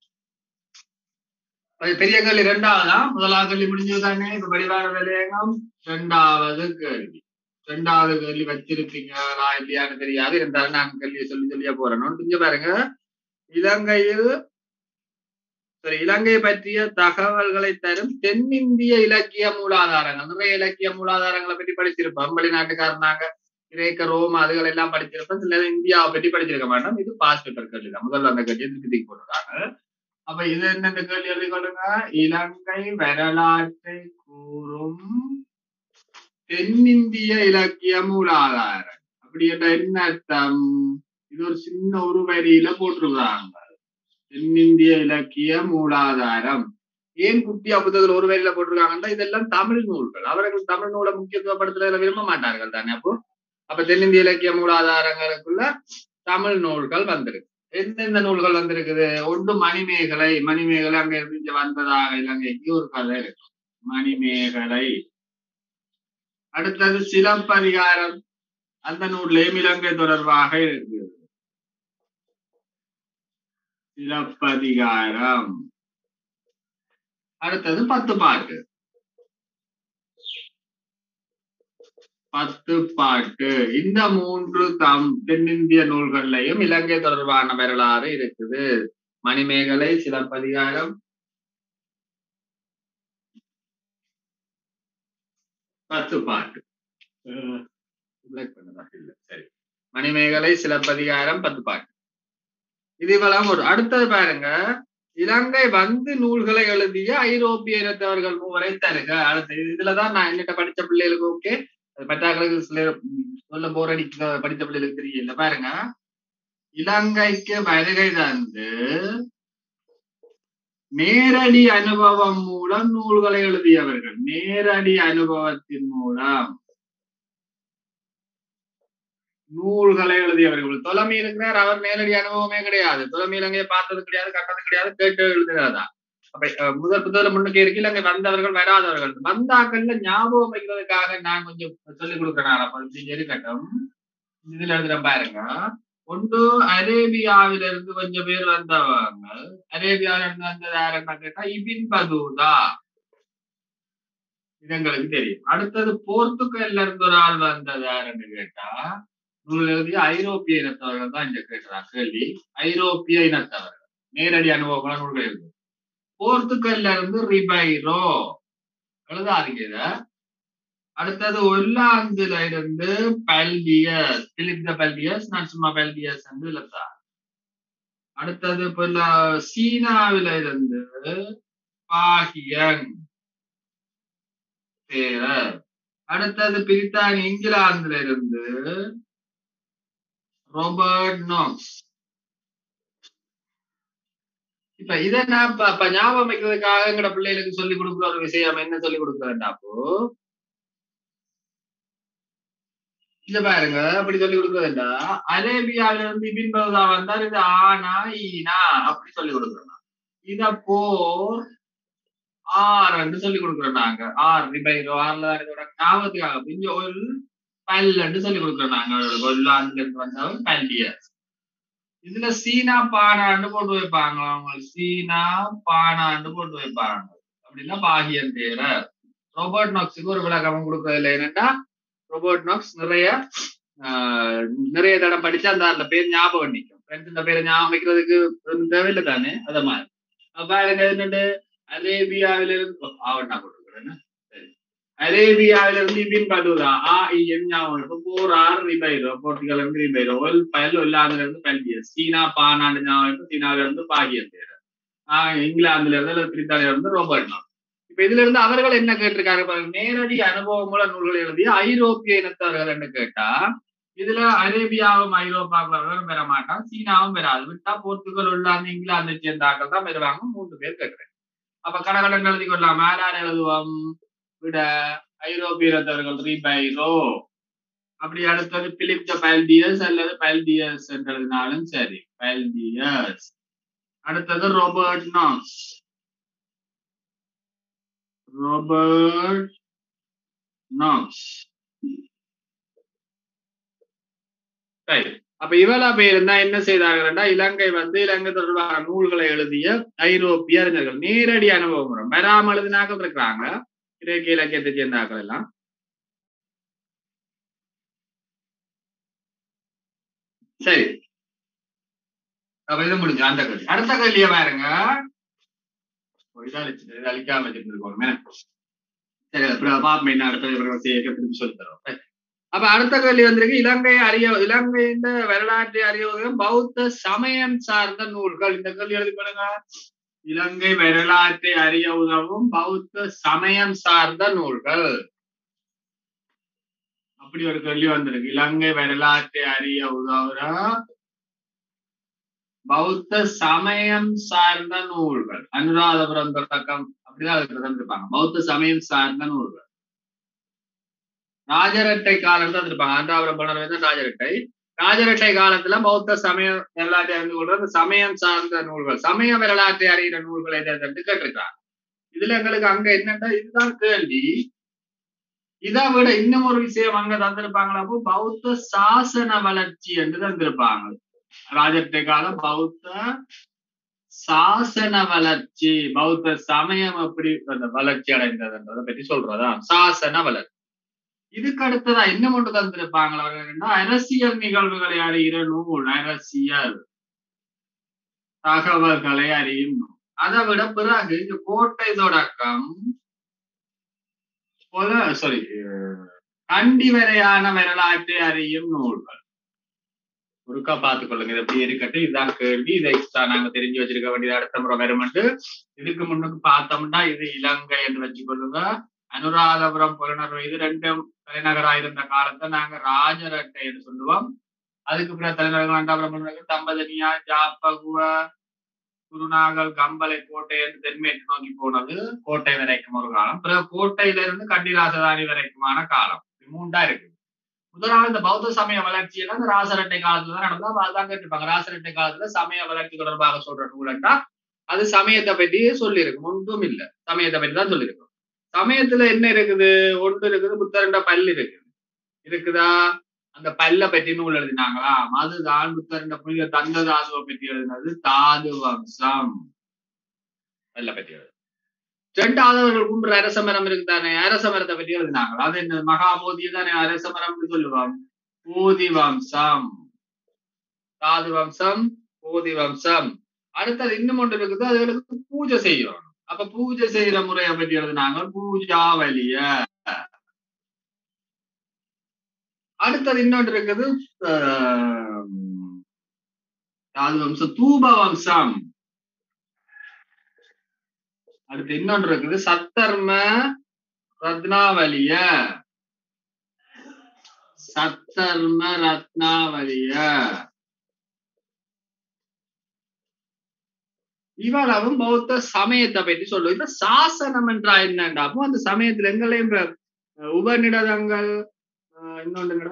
பெரிய கேள்வி ரெண்டாவதா முதலாவது கேள்வி முடிஞ்சது தானே இப்ப வடிவான விலையகம் ரெண்டாவது கேள்வி ரெண்டாவது கேள்வி வச்சிருப்பீங்களா இல்லையான்னு தெரியாது இருந்தாலும் நான் கேள்வியை சொல்லி சொல்லியா போறேன் இங்க பாருங்க இலங்கையில் சரி இலங்கை பற்றிய தகவல்களை தரும் தென்னிந்திய இலக்கிய மூலாதாரங்கள் நிறைய இலக்கிய மூலாதாரங்களை பற்றி படிச்சிருப்போம் வெளிநாட்டுக்காரனாங்க கிரேக்க ரோம் அதுகள் எல்லாம் படிச்சிருப்போம் சில இந்தியாவை பற்றி படிச்சிருக்க மாட்டோம் இது பாஸ் பேப்பர் கேள்வி தான் முதல்ல அந்த கேள்வியை திருப்பி போட்டுருக்காங்க அப்ப இது என்னென்ன கேள்வி எழுதி கொள்ளுங்க இலங்கை வரலாற்றை கூறும் தென்னிந்திய இலக்கிய மூலாதாரம் அப்படி என்ன அர்த்தம் இது ஒரு சின்ன ஒரு வரியில போட்டிருக்காங்க தென்னிந்திய இலக்கிய மூலாதாரம் ஏன் குட்டியா புத்தகத்தில் ஒரு வரியில போட்டிருக்காங்கன்னா இதெல்லாம் தமிழ் நூல்கள் அவர்கள் தமிழ் நூலை முக்கியத்துவப்படுத்துறதுல விரும்ப மாட்டார்கள் தானே அப்போ அப்ப தென்னிந்திய இலக்கிய மூலாதாரங்களுக்குள்ள தமிழ் நூல்கள் வந்திருக்கு எந்தெந்த நூல்கள் வந்திருக்குது ஒன்று மணிமேகலை மணிமேகலை அங்க இருந்து இங்க வந்ததாக இலங்கைக்கு ஒரு கதை இருக்கு மணிமேகலை அடுத்தது சிலப்பதிகாரம் அந்த நூல்லையும் இலங்கை தொடர்பாக இருக்கு சிலப்பதிகாரம் அடுத்தது பத்து பாட்டு பத்து பாட்டு இந்த மூன்று தம் தென்னிந்திய நூல்கள்லையும் இலங்கை தொடர்பான வரலாறு இருக்குது மணிமேகலை சிலப்பதிகாரம் பத்து பாட்டு black பண்ணதா இல்ல சரி மணிமேகலை சிலப்பதிகாரம் பத்து பாட்டு இது இவ்வளவு ஒரு அடுத்தது பாருங்க இலங்கை வந்து நூல்களை எழுதிய ஐரோப்பிய இனத்தவர்கள் மூவரை தருக அடுத்து இதுலதான் நான் என்னட்ட படிச்ச பிள்ளைகளுக்கு ஓகே மற்றவர்களுக்கு சில சொல்ல போர் அடிக்க படித்த பிள்ளைகளுக்கு தெரியல பாருங்க இலங்கைக்கு வருகை தந்து நேரடி அனுபவம் மூலம் நூல்களை எழுதியவர்கள் நேரடி அனுபவத்தின் மூலம் நூல்களை எழுதியவர்கள் தொலைமை இருக்கிறார் அவர் நேரடி அனுபவமே கிடையாது தொலைமை இலங்கையை பார்த்தது கிடையாது கண்டது கிடையாது கேட்டு எழுதுகிறதா அப்ப முதல் புத்தகத்துல முன்னுக்கு இருக்கு இலங்கை வந்தவர்கள் வராதவர்கள் வந்தாக்கள்ல ஞாபகம் வைக்கிறதுக்காக நான் கொஞ்சம் சொல்லிக் கொடுக்கிறேன் அப்ப இருக்கட்டும் இதுல எழுதுற பாருங்க ஒன்று அரேபியாவில இருந்து கொஞ்சம் பேர் வந்தவங்க அரேபியாவில இருந்து வந்தது யாருன்னா கேட்டா இபின் பதூதா இது எங்களுக்கு தெரியும் அடுத்தது போர்த்துக்கல்ல இருந்து ஒரு ஆள் வந்தது யாருன்னு கேட்டா நூல் எழுதிய ஐரோப்பிய இனத்தவர்கள் தான் இங்க கேட்கிறா கேள்வி ஐரோப்பிய இனத்தவர்கள் நேரடி அனுபவங்கள நூல்கள் எழுது போர்த்துக்கல்ல இருந்து ரிபைரோ எழுதாதீங்க இத அடுத்தது ஒல்லாந்துல இருந்து பல்டியஸ் பிலிப் த பல்டியஸ் நான் சும்மா பல்டியஸ் வந்து இல்லத்தா அடுத்தது சீனாவில இருந்து பாகியன் பேரர் அடுத்தது பிரித்தானி இங்கிலாந்துல இருந்து ரோபர்ட் நோக்ஸ் இப்ப இதை நான் இப்ப ஞாபகம் வைக்கிறதுக்காக எங்கட பிள்ளைகளுக்கு சொல்லி கொடுக்குற ஒரு விஷயம் என்ன சொல்லி கொடுக்குறேன்டா அப்போ இல்ல பாருங்க அப்படி சொல்லி கொடுக்குறதுண்டா அரேபியாவில இருந்து இபின் பௌதா வந்தார் இது ஆனா ஈனா அப்படி சொல்லி கொடுக்குறோம் இத போர் ஆறுன்னு சொல்லி கொடுக்குறோம் நாங்க ஆறு ரிபைரோ ஆறுல இதோட ஞாபகத்துக்காக இங்க ஒரு பல்லுன்னு சொல்லி கொடுக்குறோம் நாங்க கொல்லாந்துல இருந்து வந்தவன் பல்லியர் இதுல சீனா பானான்னு போட்டு வைப்பாங்க அவங்க சீனா பானான்னு போட்டு வைப்பாங்க அப்படின்னா பாகியன் பேர ரோபர்ட் நாக்ஸுக்கு ஒரு விளக்கம் கொடுக்கறதுல என்னன்னா ரோபர்ட் நாக்ஸ் நிறைய நிறைய தடம் படிச்சா அந்த அந்த பேர் ஞாபகம் நிற்கும் ஃப்ரெண்ட்ஸ் இந்த பேரை ஞாபகம் வைக்கிறதுக்கு தேவையில்லை தானே அத மாதிரி பாருங்க என்னண்டு அரேபியாவில இருந்து ஆவண்ணா கொடுக்குறேன் சரி அரேபியாவில இருந்து இபின் படுவதா ஆ இஎன் ஞாபகம் போர் ஆர் ரிபைரோ போர்த்துகல் இருந்து ரிபைரோ ஒல் பல் ஒல்லாந்துல இருந்து பல்பியர் சீனா பானாண்டு ஞாபகம் சீனாவில இருந்து பாகியன் பேர் ஆஹ் இங்கிலாந்துல இருந்து அல்லது பிரித்தானியில இருந்து ரோபர்ட் நாக் இப்ப இதுல இருந்து அவர்கள் என்ன கேட்டிருக்காங்க பாருங்க நேரடி அனுபவமுள்ள நூல்களை எழுதிய ஐரோப்பிய இனத்தவர்கள் என்ன கேட்டா இதுல அரேபியாவும் ஐரோப்பாவுக்கும் பெற மாட்டான் சீனாவும் பெறாது விட்டா போர்த்துகல் உள்ளாந்து இங்கிலாந்து சேர்ந்தாக்கள் தான் பெறுவாங்க மூன்று பேர் கேட்கிறேன் அப்ப கடகடன் எழுதி கொள்ளலாம் யார் எழுதுவோம் விட ஐரோப்பிய இனத்தவர்கள் ரீபைரோ அப்படி அடுத்தது பிலிப் த பல்டியஸ் அல்லது பல்டியஸ் என்று எழுதினாலும் சரி பல்டியஸ் அடுத்தது ரோபர்ட் நாக்ஸ் ரோபர்ட் நாக்ஸ் சரி அப்ப இவளா பேர் தான் என்ன செய்தார்கள்னா இலங்கை வந்து இலங்கை தொடர்பான நூல்களை எழுதிய ஐரோப்பிய அறிஞர்கள் நேரடி அனுபவம் வராம எழுதினாக்கள் இருக்கிறாங்க கிரேக்க இலக்கியத்தை சேர்ந்தாக்கள் எல்லாம் சரி அப்ப இது முடிஞ்சு அந்த கல்வி அடுத்த கல்விய பாருங்க இதை அழிக்காம வச்சிருக்கோம் சரி அப்புறம் பாப்போம் என்ன அடுத்த திருப்பி சொல்லி தரோம் அப்ப அடுத்த கேள்வி வந்திருக்கு இலங்கை அறிய இலங்கையின் வரலாற்றை அறியவதும் பௌத்த சமயம் சார்ந்த நூல்கள் இந்த கேள்வி எழுதி பாருங்க இலங்கை வரலாற்றை அறிய உதவும் பௌத்த சமயம் சார்ந்த நூல்கள் அப்படி ஒரு கேள்வி வந்திருக்கு இலங்கை வரலாற்றை அறிய உதவுற பௌத்த சமயம் சார்ந்த நூல்கள் அனுராதபுரம் தொடக்கம் அப்படிதான் அதுக்கு தந்திருப்பாங்க பௌத்த சமயம் சார்ந்த நூல்கள் ராஜரட்டை காலம் தான் இருப்பாங்க ஆந்திராபுரம் போனவர் தான் ராஜரட்டை ராஜரட்டை காலத்துல பௌத்த சமய வரலாற்றை அறிந்து கொள்றது சமயம் சார்ந்த நூல்கள் சமய வரலாற்றை அறிகிற நூல்களை எதிர்த்து கேட்டிருக்காங்க இதுல எங்களுக்கு அங்க என்னன்னா இதுதான் கேள்வி இதை விட இன்னும் ஒரு விஷயம் அங்க தந்திருப்பாங்களா பௌத்த சாசன வளர்ச்சி என்று தந்திருப்பாங்க ராஜரட்டை காலம் பௌத்த சாசன வளர்ச்சி பௌத்த சமயம் எப்படி வளர்ச்சி அடைந்ததுன்றதை பற்றி சொல்றதா சாசன வளர்ச்சி இதுக்கு அடுத்ததா இன்னும் ஒன்று தந்திருப்பாங்களா அரசியல் நிகழ்வுகளை அறிகிற நூல் அரசியல் தகவல்களை அறியும் நூல் அதை விட பிறகு இந்த கோட்டை தொடக்கம் சாரி கண்டி வரையான வரலாற்றை அறியும் நூல்கள் ஒருக்கா பார்த்துக் கொள்ளுங்க இது எப்படி இருக்கட்டும் இதுதான் கேள்வி இதை எக்ஸ்ட்ரா நாங்க தெரிஞ்சு வச்சிருக்க வேண்டியது அடுத்த முறை வருமெண்டு இதுக்கு முன்னுக்கு பார்த்தோம்னா இது இலங்கை என்று வச்சுக்கொள்ளுங்க அனுராதபுரம் புலனர் இது ரெண்டும் தலைநகரா இருந்த காலத்தை நாங்க ராஜரட்டை என்று சொல்லுவோம் அதுக்கு பிறகு தலைநகர் அண்டாபுரம் தம்பதனியா ஜாப்பகுவ குருநாகல் கம்பளை கோட்டை என்று தென்மேற்கு நோக்கி போனது கோட்டை வரைக்கும் ஒரு காலம் பிறகு கோட்டையில இருந்து கண்டி ராசதானி வரைக்குமான காலம் இது மூண்டா இருக்கு முதலாவது இந்த பௌத்த சமய வளர்ச்சி எல்லாம் இந்த ராசரட்டை காலத்துல தான் நடந்தா அதான் கேட்டுப்பாங்க ராசரட்டை காலத்துல சமய வளர்ச்சி தொடர்பாக சொல்ற நூலண்டா அது சமயத்தை பற்றி சொல்லியிருக்கும் ஒன்றும் இல்ல சமயத்தை பற்றி தான் சொல்லியிருக்கும் சமயத்துல என்ன இருக்குது ஒன்று இருக்குது புத்தரண்ட பல் இருக்குது இருக்குதா அந்த பல்ல பற்றி நூல் எழுதினாங்களா அதுதான் புத்தரண்ட புனித தந்த தாதுவை பற்றி எழுதினது தாது வம்சம் பல்ல பற்றி எழுது ரெண்டாவது அவர்கள் குன்ற அரச மரம் இருக்குதானே அரச மரத்தை பற்றி எழுதினாங்களா அது என்ன மகாபோதி தானே அரச மரம்னு சொல்லுவோம் போதி வம்சம் தாது வம்சம் போதி வம்சம் அடுத்தது இன்னும் ஒன்று இருக்குது அதுகளுக்கு பூஜை செய்யணும் அப்ப பூஜை செய்யற முறையை பற்றி எழுதினாங்க பூஜாவலிய அடுத்தது இன்னொன்று இருக்குது தாது வம்சம் தூப வம்சம் அடுத்து இன்னொன்று இருக்குது சத்தர்ம ரத்னாவலிய சத்தர்ம ரத்னாவலிய இவ்வளவும் பௌத்த சமயத்தை பற்றி சொல்லும் இப்ப சாசனம் என்றா என்னண்டாமோ அந்த சமயத்துல எங்களையும் உபநிடதங்கள் இன்னொன்றுங்கடா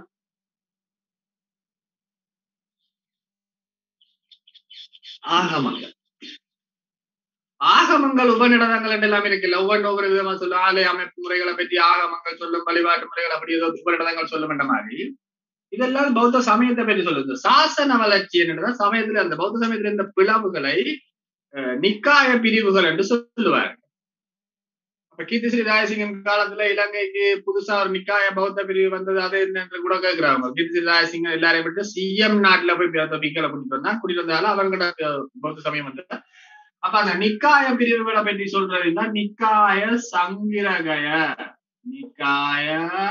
ஆகமங்கள் ஆகமங்கள் உபநிடதங்கள் எல்லாம் இருக்குல்ல ஒவ்வொன்று ஒவ்வொரு விதமா சொல்லும் ஆலய அமைப்பு முறைகளை பற்றி ஆகமங்கள் சொல்லும் வழிபாட்டு முறைகள் அப்படி ஏதோ உபநிடதங்கள் சொல்லும் என்ற மாதிரி இதெல்லாம் பௌத்த சமயத்தை பற்றி சொல்லுது சாசன வளர்ச்சி என்னன்னா சமயத்துல அந்த பௌத்த சமயத்துல இந்த பிளவுகளை நிக்காய பிரிவுகள் என்று சொல்லுவார் அப்ப கீர்த்தி ஸ்ரீ ராயசிங்கன் காலத்துல இலங்கைக்கு புதுசா ஒரு நிக்காய பௌத்த பிரிவு வந்தது அது என்னன்னு கூட கேட்கிறாங்க கீர்த்தி ஸ்ரீ ராயசிங்கன் எல்லாரையும் விட்டு சிஎம் நாட்டுல போய் பிக்கலை கூட்டிட்டு வந்தா கூட்டிட்டு வந்தாலும் அவங்கள்ட்ட பௌத்த சமயம் வந்து அப்ப அந்த நிக்காய பிரிவுகளை பற்றி சொல்றதுன்னா நிக்காய சங்கிரகய நிக்காய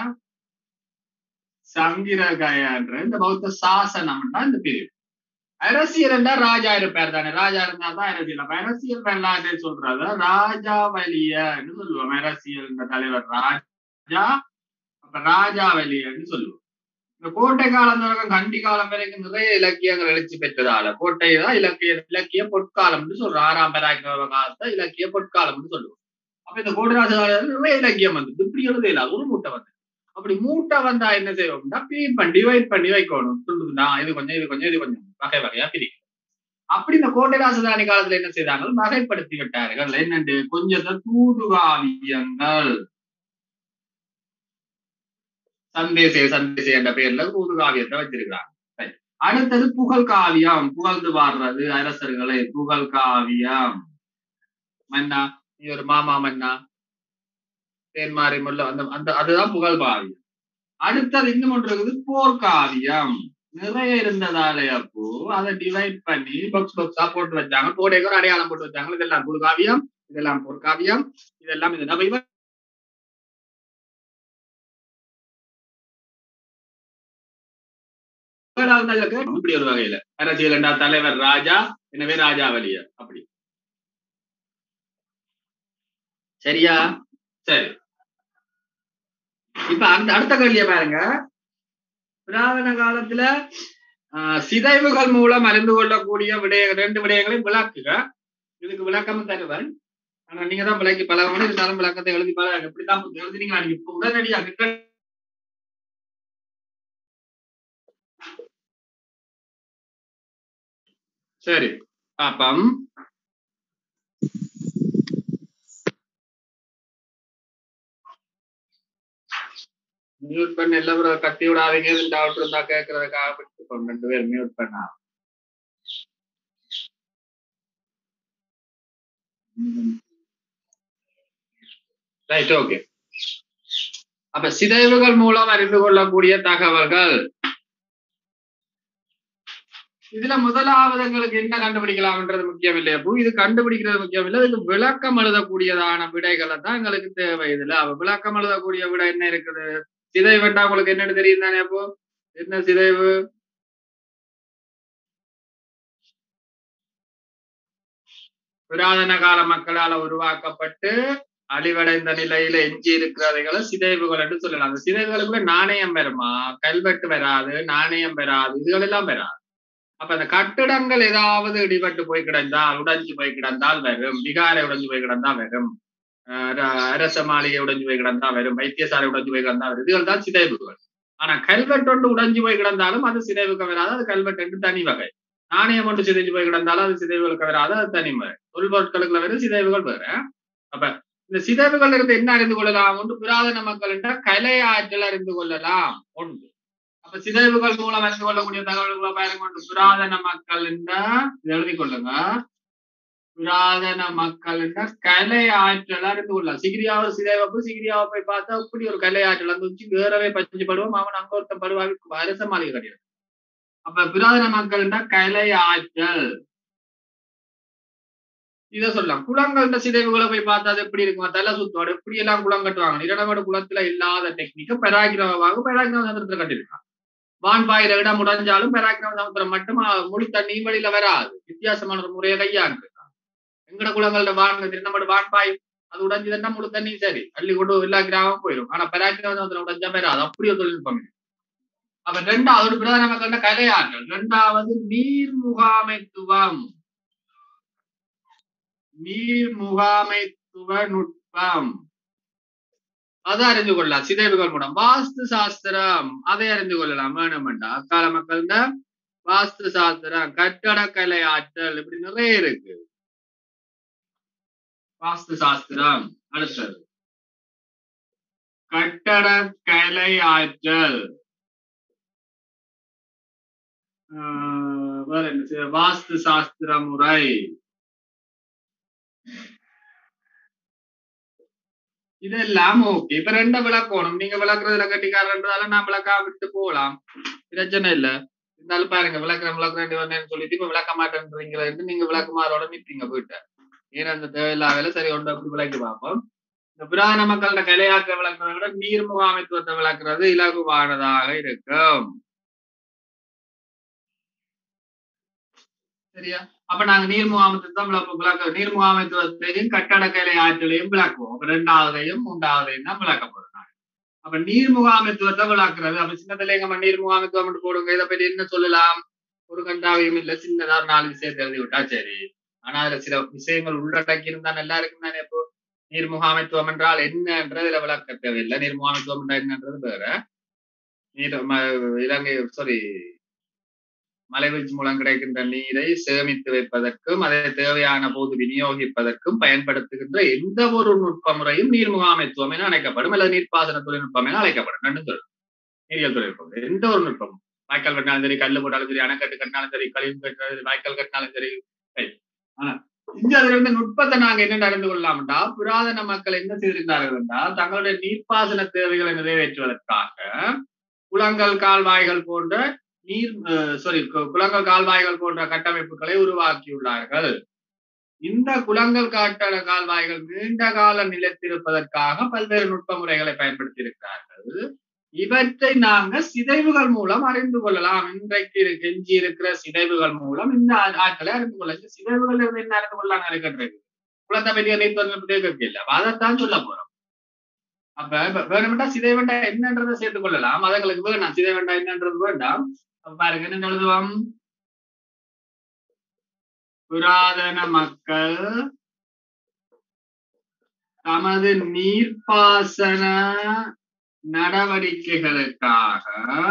சங்கிரகயன்ற இந்த பௌத்த சாசனம் தான் இந்த பிரிவு அரசியல் என்றா ராஜா இருப்பார் தானே ராஜா இருந்தா தான் அரசியல் அப்ப அரசியல் வரலாற்றை சொல்றது ராஜாவலியன்னு சொல்லுவோம் அரசியல் இந்த தலைவர் ராஜா அப்ப ராஜாவலியன்னு சொல்லுவோம் இந்த கோட்டை காலம் தொடக்கம் கண்டி காலம் வரைக்கும் நிறைய இலக்கியங்கள் எழுச்சி பெற்றதால கோட்டை தான் இலக்கிய இலக்கிய பொற்காலம்னு சொல்றோம் ஆறாம் பராக்கிரம காலத்தை இலக்கிய பொற்காலம்னு சொல்லுவோம் அப்ப இந்த கோட்டராஜ காலத்துல நிறைய இலக்கியம் வந்து இப்படி எழுதையில ஒரு மூட்டை வந்து அப்படி மூட்டை வந்தா என்ன செய்வோம்னா பீட் பண்ணி டிவைட் பண்ணி வைக்கணும் துண்டுதுனா இது கொஞ்சம் இது கொஞ்சம் இது கொஞ்சம் வகை வகையா பிரிக்கும் அப்படி இந்த கோட்டை ராசதானி காலத்துல என்ன செய்தாங்க வகைப்படுத்தி விட்டார்கள் என்னண்டு கொஞ்சத்தை தூதுகாவியங்கள் சந்தேசே சந்தேசே என்ற பெயர்ல தூதுகாவியத்தை வச்சிருக்கிறாங்க அடுத்தது புகழ் காவியம் புகழ்ந்து பாடுறது அரசர்களை புகழ் காவியம் மன்னா நீ ஒரு மாமா மன்னா தேன்மாரி முல்ல அந்த அந்த அதுதான் புகழ் காவியம் அடுத்தது இன்னும் ஒன்று இருக்குது போர்க்காவியம் நிறைய இருந்ததாலே அப்போ அதை டிவைட் பண்ணி பாக்ஸ் பாக்ஸா போட்டு வச்சாங்க கோடைக்கு ஒரு அடையாளம் போட்டு வச்சாங்க இதெல்லாம் குருகாவியம் இதெல்லாம் பொற்காவியம் இதெல்லாம் இது நம்ம இவன் இப்படி ஒரு வகையில அரசியல் என்றா தலைவர் ராஜா எனவே ராஜாவலிய அப்படி சரியா சரி இப்ப அந்த அடுத்த கேள்விய பாருங்க புராதன காலத்துல சிதைவுகள் மூலம் அறிந்து கொள்ளக்கூடிய விடய ரெண்டு விடயங்களையும் விளக்குக இதுக்கு விளக்கம் தருவன் ஆனா நீங்க தான் விளக்கி பழகணும் இருந்தாலும் விளக்கத்தை எழுதி பழக எப்படிதான் எழுதுனீங்களா நீங்க இப்ப உடனடியாக சரி பாப்பம் மியூட் பண்ண எல்லாரும் கட்டி விடாதீங்க டவுட் இருந்தா கேட்கறதுக்காக விட்டுக்கோங்க ரெண்டு பேரும் மியூட் பண்ணா ரைட் ஓகே அப்ப சிதைவுகள் மூலம் அறிந்து கொள்ளக்கூடிய தகவல்கள் இதுல முதலாவது எங்களுக்கு என்ன கண்டுபிடிக்கலாம்ன்றது முக்கியம் இல்லையா பூ இது கண்டுபிடிக்கிறது முக்கியம் இல்லை இதுக்கு விளக்கம் எழுதக்கூடியதான விடைகளை தான் எங்களுக்கு தேவை இதுல அவ விளக்கம் எழுதக்கூடிய விடை என்ன இருக்குது சிதைவு வேண்டாம் உங்களுக்கு என்னன்னு தெரியும் தானே அப்போ என்ன சிதைவு புராதன கால மக்களால உருவாக்கப்பட்டு அழிவடைந்த நிலையில எஞ்சி இருக்கிறதைகளை சிதைவுகள் என்று சொல்லலாம் அந்த சிதைவுகளுக்குள்ள நாணயம் பெறுமா கல்வெட்டு பெறாது நாணயம் பெறாது இதுகள் எல்லாம் பெறாது அப்ப அந்த கட்டிடங்கள் ஏதாவது இடிபட்டு போய் கிடந்தால் உடைஞ்சு போய் கிடந்தால் வரும் விகாரை உடைஞ்சு போய் கிடந்தா வரும் அரச மாளிகை உடைஞ்சு போய் கிடந்தா வரும் வைத்தியசாலை உடைஞ்சு போய் கிடந்தா வரும் இதுகள் தான் சிதைவுகள் ஆனா கல்வெட்டு ஒன்று உடைஞ்சு போய் கிடந்தாலும் அது சிதைவுக்கு வராது அது கல்வெட்டு தனி வகை நாணயம் ஒன்று சிதைஞ்சு போய் கிடந்தாலும் அது சிதைவுகளுக்கு வராது அது தனி வகை தொல்பொருட்களுக்குள்ள வரும் சிதைவுகள் வேற அப்ப இந்த சிதைவுகள் இருந்து என்ன அறிந்து கொள்ளலாம் ஒன்று புராதன மக்கள் என்ற கலை ஆற்றல் அறிந்து கொள்ளலாம் ஒன்று அப்ப சிதைவுகள் மூலம் அறிந்து கொள்ளக்கூடிய தகவல்களை பாருங்க ஒன்று புராதன மக்கள் என்ற எழுதி கொள்ளுங்க புராதன மக்கள் என்ற கலை ஆற்றல் அறிந்து கொள்ளலாம் சிகிரியாவது சிதைவப்பு சிகிரியாவை போய் பார்த்தா இப்படி ஒரு கலை ஆற்றல் அந்த உச்சி வேறவே பஞ்சு படுவோம் அவன் அங்க ஒருத்தன் படுவாங்க அரச மாளிகை கிடையாது அப்ப புராதன மக்கள் என்ற கலை ஆற்றல் இத சொல்லலாம் குளங்கள்ன்ற சிதைவுகளை போய் பார்த்தா அது எப்படி இருக்கும் தலை சுத்தோட எப்படி எல்லாம் குளம் கட்டுவாங்க இரடமடு குளத்துல இல்லாத டெக்னிக்க பெராகிரவாக பெராகிரவ சமுத்திரத்துல கட்டிருக்காங்க வான்பாயில இடம் உடைஞ்சாலும் பெராகிரவ சமுத்திரம் மட்டும் முழு தண்ணி வழியில வராது வித்தியாசமான ஒரு முறையை கையாண்டு எங்கட குளங்கள்ல வான் திருநமடு வான்பாய் அது உடைஞ்சதுன்னா முழு தண்ணி சரி அள்ளி கொண்டு எல்லா கிராமம் போயிடும் ஆனா பெராகிரவ சமுத்திரம் உடைஞ்சா வராது அப்படி ஒரு தொழில்நுட்பம் அப்ப ரெண்டாவது பிரதான மக்கள் கலையாற்றல் ரெண்டாவது நீர் முகாமைத்துவம் நீர் முகாமைத்துவ நுட்பம் அதை அறிந்து கொள்ளலாம் சிதைவுகள் மூலம் வாஸ்து சாஸ்திரம் அதை அறிந்து கொள்ளலாம் வேணுமெண்டா அக்கால மக்கள் வாஸ்து சாஸ்திரம் கட்டடக்கலை ஆற்றல் இப்படி நிறைய இருக்கு வாஸ்து சாஸ்திரம் அடுத்தது கட்டடக்கலை ஆற்றல் வேற என்ன வாஸ்து சாஸ்திர முறை இதெல்லாம் ஓகே இப்ப ரெண்ட விளக்கணும் நீங்க விளக்குறதுல கட்டிக்காரன்றதால நான் விளக்கா விட்டு போகலாம் பிரச்சனை இல்ல இருந்தாலும் பாருங்க விளக்குறேன் விளக்குறேன் சொல்லிட்டு இப்ப விளக்க மாட்டேன்றீங்களா நீங்க விளக்குமாரோட நிற்பீங்க போயிட்ட ஏன்னா அந்த தேவையில்லாத வேலை சரி ஒன்று அப்படி விளக்கி பார்ப்போம் இந்த புராண மக்களோட கலையாற்ற விளக்குறத விட நீர் முகாமைத்துவத்தை விளக்குறது இலகுவானதாக இருக்கும் சரியா அப்ப நாங்க நீர் முகாமைத்துவம் விளக்க நீர் முகாமைத்துவத்தையும் கட்டடக்கலை ஆற்றலையும் விளக்குவோம் அப்ப ரெண்டாவதையும் மூன்றாவதையும் தான் விளக்க போறோம் அப்ப நீர் முகாமைத்துவத்தை விளக்குறது அப்ப சின்னத்துல எங்க நீர் முகாமைத்துவம் போடுங்க இதை பற்றி என்ன சொல்லலாம் ஒரு கண்டாவையும் இல்ல சின்னதா ஒரு நாலு விஷயத்தை எழுதி விட்டா சரி ஆனா அதுல சில விஷயங்கள் உள்ளடக்கி இருந்தா நல்லா இருக்கும் தானே இப்போ நீர் முகாமைத்துவம் என்றால் என்னன்றதுல விளக்க தேவையில்லை நீர் முகாமைத்துவம் என்றால் என்னன்றது வேற நீர் இலங்கை சாரி மலைவீழ்ச்சி மூலம் கிடைக்கின்ற நீரை சேமித்து வைப்பதற்கும் அதை தேவையான போது விநியோகிப்பதற்கும் பயன்படுத்துகின்ற எந்த ஒரு நுட்ப முறையும் நீர் முகாமைத்துவம் என அழைக்கப்படும் அல்லது நீர்ப்பாசன தொழில்நுட்பம் என அழைக்கப்படும் ரெண்டு சொல்லும் நீரியல் தொழில்நுட்பம் எந்த ஒரு நுட்பமும் வாய்க்கால் கட்டினாலும் சரி கல்லு போட்டாலும் சரி அணைக்கட்டு கட்டினாலும் சரி கழிவு கட்டினாலும் வாய்க்கால் கட்டினாலும் சரி ஆனா இங்க அதுல இருந்து நுட்பத்தை நாங்க என்ன அறிந்து கொள்ளலாம்டா புராதன மக்கள் என்ன செய்திருந்தார்கள் என்றால் தங்களுடைய நீர்ப்பாசன தேவைகளை நிறைவேற்றுவதற்காக குளங்கள் கால்வாய்கள் போன்ற நீர் சாரி குளங்கள் கால்வாய்கள் போன்ற கட்டமைப்புகளை உருவாக்கியுள்ளார்கள் இந்த குளங்கள் காட்டட கால்வாய்கள் நீண்ட காலம் நிலைத்திருப்பதற்காக பல்வேறு நுட்ப முறைகளை பயன்படுத்தி இருக்கிறார்கள் இவற்றை நாங்க சிதைவுகள் மூலம் அறிந்து கொள்ளலாம் இன்றைக்கு கெஞ்சி இருக்கிற சிதைவுகள் மூலம் இந்த ஆட்களை அறிந்து கொள்ள இந்த சிதைவுகள் இருந்து என்ன அறிந்து கொள்ளலாம் இருக்கின்றது குளத்தை பற்றிய நீர் தொழில்நுட்பத்தை இல்லை அதைத்தான் சொல்ல போறோம் அப்ப வேணுமெண்டா சிதை வேண்டாம் என்னன்றதை சேர்த்துக் கொள்ளலாம் அதுங்களுக்கு வேண்டாம் சிதை வேண்டாம் என்னன்றது வேண்டாம் பாருங்க என்ன எழுதுவோம் புராதன மக்கள் தமது நீர்ப்பாசன நடவடிக்கைகளுக்காக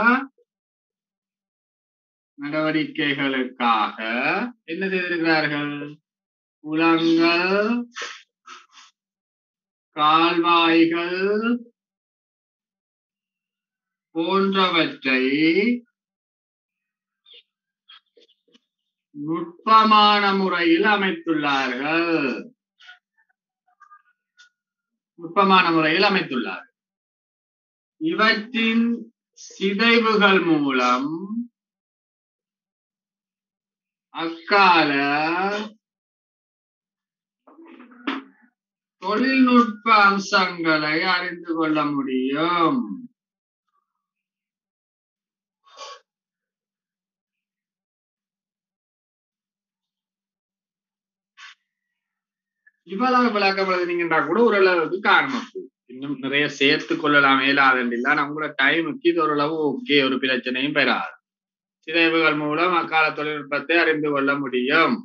நடவடிக்கைகளுக்காக என்ன செய்திருக்கிறார்கள் குளங்கள் கால்வாய்கள் போன்றவற்றை நுட்பமான முறையில் அமைத்துள்ளார்கள் நுட்பமான முறையில் அமைத்துள்ளார்கள் இவற்றின் சிதைவுகள் மூலம் அக்கால தொழில்நுட்ப அம்சங்களை அறிந்து கொள்ள முடியும் இவ்வளவு விளக்கம் எழுதுனீங்கன்னா கூட ஓரளவுக்கு காரணம் இன்னும் நிறைய சேர்த்து கொள்ளலாம் மேலாதண்டில்ல நம்மளோட டைமுக்கு இது ஓரளவு ஓகே ஒரு பிரச்சனையும் பெறாது சிதைவுகள் மூலம் அக்கால தொழில்நுட்பத்தை அறிந்து கொள்ள முடியும்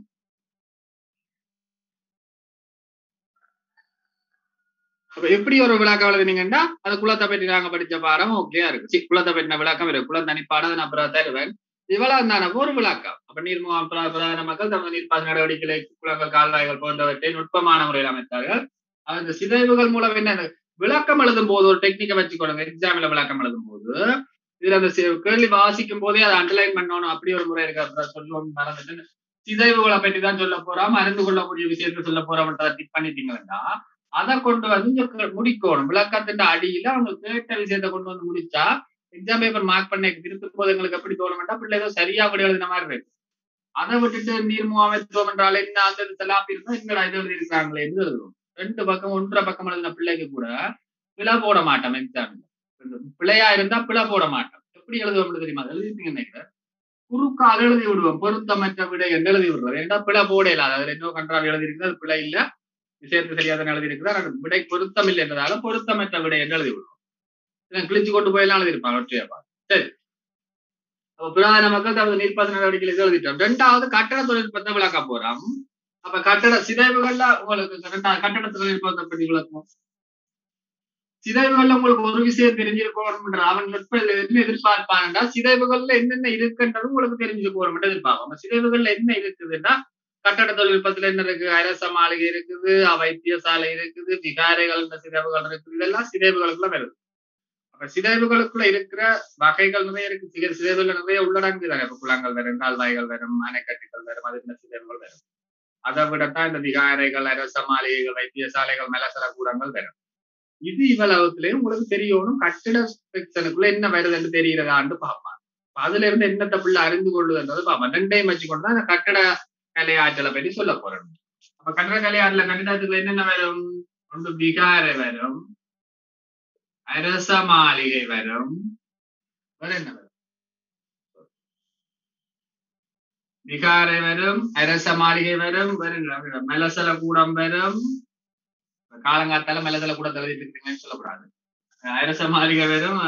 அப்ப எப்படி ஒரு விளக்கம் எழுதுனீங்கன்னா அது குலத்தை பற்றி நாங்க படிச்ச பாடம் ஓகே இருக்கு சி குலத்தை பற்றின விளக்கம் இருக்கு குலம் தனிப்பாடம் நான் அப்புறம் தருவேன் இவ்வளவு தானே ஒரு விளக்கம் அப்ப நீர்முகம் பிரதான மக்கள் தமது நீர்ப்பாசன நடவடிக்கைகளை குளங்கள் கால்வாய்கள் போன்றவற்றை நுட்பமான முறையில் அமைத்தார்கள் அந்த சிதைவுகள் மூலம் என்ன விளக்கம் எழுதும் போது ஒரு டெக்னிக்கை வச்சுக்கொள்ளுங்க எக்ஸாம்ல விளக்கம் எழுதும் போது இதுல அந்த கேள்வி வாசிக்கும் போதே அதை அண்டர்லைன் பண்ணணும் அப்படி ஒரு முறை இருக்கு சொல்லுவோம் மறந்துட்டு சிதைவுகளை பற்றி தான் சொல்ல போறோம் அறிந்து கொள்ளக்கூடிய விஷயத்த சொல்ல போறோம்ன்றதை டிக் பண்ணிட்டீங்கன்னா அதை கொண்டு வந்து முடிக்கணும் விளக்கத்தின் அடியில அவங்க கேட்ட விஷயத்த கொண்டு வந்து முடிச்சா எக்ஸாம் பேப்பர் மார்க் பண்ண திருத்தும் போது எங்களுக்கு எப்படி தோணும்னா பிள்ளை ஏதோ சரியா விட எழுதின மாதிரி இருக்கு அதை விட்டுட்டு நீர்முகாமைத்துவம் என்றால் என்ன அந்த செலாப்பி இருந்தா எங்கடா இது எழுதி இருக்காங்களே என்று எழுதுவோம் ரெண்டு பக்கம் ஒன்றரை பக்கம் எழுதின பிள்ளைக்கு கூட பிழை போட மாட்டோம் எக்ஸாம்ல பிள்ளையா இருந்தா பிழை போட மாட்டோம் எப்படி எழுதுவோம் தெரியுமா எழுதிட்டீங்க நினைக்கிறேன் குறுக்கால் எழுதி விடுவோம் பொருத்தமற்ற விடை என்று எழுதி விடுறோம் ஏன்னா பிழை போட இல்லாத அதுல இன்னும் கன்றாவி எழுதி இருக்குது அது பிழை இல்ல விஷயத்து சரியாக எழுதி இருக்குது விடை பொருத்தம் இல்லை என்றதால பொருத்தமற்ற விடை என்று எழுதி விடுவோம் கிழிச்சு கொண்டு போயெல்லாம் எழுதியிருப்பாங்க ஒற்றையா சரி புராதன மக்கள் தமது நீர்ப்பாசன நடவடிக்கைகள் எழுதிட்டோம் ரெண்டாவது கட்டட தொழில்நுட்பத்தை விளக்க போறோம் அப்ப கட்டட சிதைவுகள்ல உங்களுக்கு ரெண்டாவது கட்டட தொழில்நுட்பத்தை பற்றி விளக்கும் சிதைவுகள்ல உங்களுக்கு ஒரு விஷயம் தெரிஞ்சிருக்கணும்ன்ற அவன் நுட்ப என்ன எதிர்பார்ப்பான்டா சிதைவுகள்ல என்னென்ன இருக்குன்றது உங்களுக்கு தெரிஞ்சுக்கணும் எதிர்பார்ப்பாங்க சிதைவுகள்ல என்ன இருக்குதுன்னா கட்டட தொழில்நுட்பத்துல என்ன இருக்கு அரச மாளிகை இருக்குது வைத்தியசாலை இருக்குது விகாரைகள் சிதைவுகள் இருக்குது இதெல்லாம் சிதைவுகளுக்குள்ள வருது அப்ப சிதைவுகளுக்குள்ள இருக்கிற வகைகள் நிறைய இருக்கு சிக சிதைவுகள் நிறைய உள்ளடங்கு தானே இப்ப குளங்கள் வரும் கால்வாய்கள் வரும் அணைக்கட்டுகள் வரும் அது இந்த சிதைவுகள் வரும் அதை விடத்தான் இந்த விகாரைகள் அரச மாளிகைகள் வைத்தியசாலைகள் மலசல கூடங்கள் வரும் இது இவ்வளவுலயும் உங்களுக்கு தெரியணும் கட்டிட செக்ஷனுக்குள்ள என்ன வருதுன்னு தெரியறதான்னு பார்ப்பான் அதுல இருந்து என்னத்த பிள்ளை அறிந்து கொள்ளுதுன்றது பார்ப்பான் ரெண்டையும் வச்சுக்கொண்டு தான் அந்த கட்டட கலையாற்றலை பற்றி சொல்ல போறோம் அப்ப கட்டட கலையாற்றல கட்டிடத்துக்குள்ள என்னென்ன வரும் ஒன்று விகாரை வரும் அரச மாளிகை வரும் வேற என்ன வரும் விகாரை வரும் அரச மாளிகை வரும் வேற மெலசல கூடம் வரும் காலங்காத்தால மெலசல கூடத்தை எழுதிட்டு இருக்கீங்கன்னு சொல்லக்கூடாது அரச மாளிகை வரும்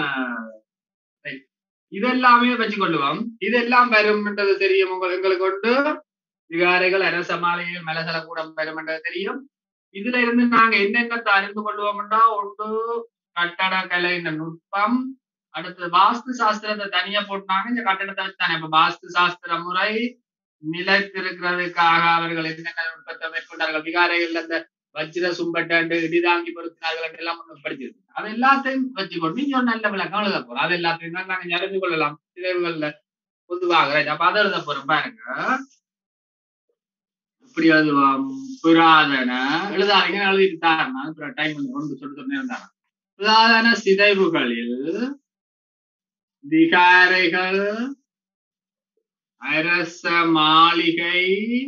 இதெல்லாமே வச்சுக்கொள்ளுவோம் இதெல்லாம் வரும்ன்றது தெரியும் உங்களுக்கு எங்களுக்கு கொண்டு விகாரைகள் அரச மாளிகைகள் மெலசல கூடம் வரும்ன்றது தெரியும் இதுல இருந்து நாங்க என்னென்னத்தை அறிந்து கொள்வோம்னா ஒன்று கட்டடக்கலை இந்த நுட்பம் அடுத்து வாஸ்து சாஸ்திரத்தை தனியா போட்டாங்க இந்த கட்டடத்தை வச்சு தானே இப்ப வாஸ்து சாஸ்திர முறை நிலைத்திருக்கிறதுக்காக அவர்கள் என்னென்ன நுட்பத்தை மேற்கொண்டார்கள் விகாரைகள்ல இந்த வஜ்ர சும்பட்டாண்டு இடிதாங்கி பொருத்தினார்கள் எல்லாம் படிச்சிருக்கு அது எல்லாத்தையும் வச்சுக்கொண்டு இங்க நல்ல விளக்கம் எழுத போறோம் அது எல்லாத்தையும் தான் நாங்க அறிந்து கொள்ளலாம் சிதைவுகள்ல பொதுவாக அப்ப அதை எழுத போறோம் பாருங்க இப்படி எழுதுவோம் புராதன எழுதாதீங்க எழுதிட்டு தாரணா டைம் ஒன்று சொல்லி சொன்னேன் புராதன சிதைவுகளில் விகாரைகள் அரச மாளிகை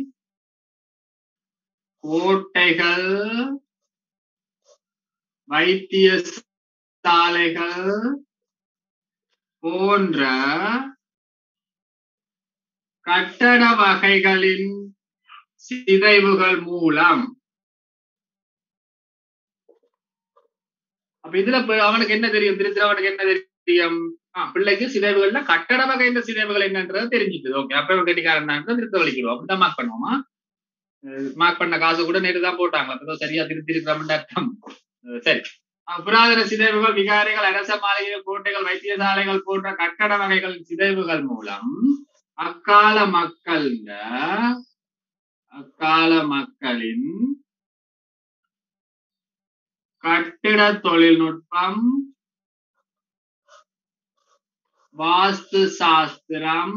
கோட்டைகள் வைத்திய சாலைகள் போன்ற கட்டட வகைகளின் சிதைவுகள் மூலம் அப்ப இதுல அவனுக்கு என்ன தெரியும் திருத்திரவனுக்கு என்ன தெரியும் ஆஹ் பிள்ளைக்கு சிதைவுகள்ல கட்டட வகை இந்த சிதைவுகள் என்னன்றது தெரிஞ்சுக்குது ஓகே அப்ப கட்டிக்காரன் திருத்த வலிக்கிறோம் அப்படிதான் மார்க் பண்ணுவோமா மார்க் பண்ண காசு கூட நேற்று தான் போட்டாங்க அப்பதான் சரியா திருத்தி இருக்கிறோம்னு அர்த்தம் சரி புராதன சிதைவுகள் விகாரிகள் அரச மாளிகைகள் கோட்டைகள் வைத்தியசாலைகள் போன்ற கட்டட வகைகள் சிதைவுகள் மூலம் அக்கால மக்கள் அக்கால மக்களின் கட்டிட தொழில்நுட்பம் வாஸ்து சாஸ்திரம்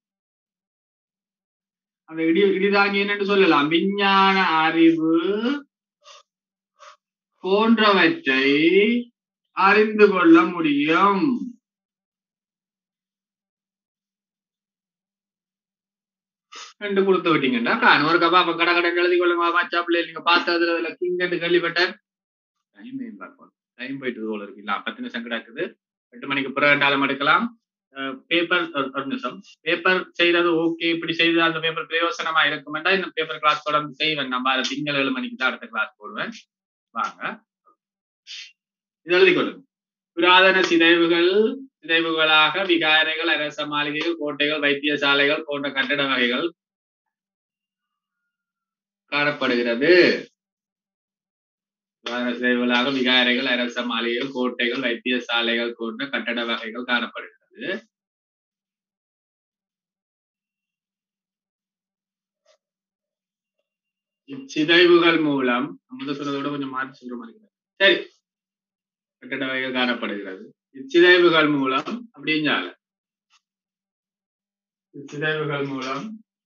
அந்த இடி இடிதாங்கி என்னன்னு சொல்லலாம் விஞ்ஞான அறிவு போன்றவற்றை அறிந்து கொள்ள முடியும் ரெண்டு கொடுத்து விட்டீங்கன்னா கான் ஒரு கப்பா அப்ப கடை கடை எழுதி கொள்ளுங்க வாட்ஸ்அப்ல நீங்க பார்த்ததுல இதுல கிங் கேள்விப்பட்டேன் டைம் பார்ப்போம் டைம் போயிட்டு போல இருக்கு இல்ல பத்து நிமிஷம் கிடக்குது எட்டு மணிக்கு பிறகு ரெண்டாலும் எடுக்கலாம் பேப்பர் ஒரு நிமிஷம் பேப்பர் செய்யறது ஓகே இப்படி செய்து அந்த பேப்பர் பிரயோசனமா இருக்குமெண்டா இந்த பேப்பர் கிளாஸ் தொடர்ந்து செய்வேன் நம்ம அதை திங்கள் ஏழு மணிக்கு தான் அடுத்த கிளாஸ் போடுவேன் வாங்க இது எழுதி கொள்ளுங்க புராதன சிதைவுகள் சிதைவுகளாக விகாரைகள் அரச மாளிகைகள் கோட்டைகள் வைத்தியசாலைகள் போன்ற கட்டட வகைகள் காணப்படுகிறது புராதன சிதைவுகளாக விகாரைகள் அரச மாளிகைகள் கோட்டைகள் வைத்தியசாலைகள் போன்ற கட்டட வகைகள் காணப்படுகிறது இச்சிதைவுகள் மூலம் முதல் சொல்றதோட கொஞ்சம் மாற்றி சொல்ற மாதிரி இருக்கு. சரி கட்டட வகைகள் காணப்படுகிறது இச்சிதைவுகள் மூலம் அப்படிஞ்சால இச்சிதைவுகள் மூலம்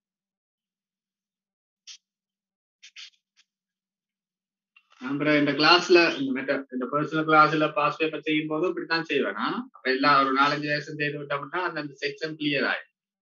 அப்புறம் இந்த கிளாஸ்ல இந்த மெட்ட இந்த பர்சனல் கிளாஸ்ல பாஸ் பேப்பர் செய்யும் போதும் இப்படித்தான் செய்வேன் நான். அப்ப எல்லாம் ஒரு நாலஞ்சு லெசன் செய்து விட்டோம்னா அந்த அந்த செக்ஷன் கிளியர் ஆயிடும்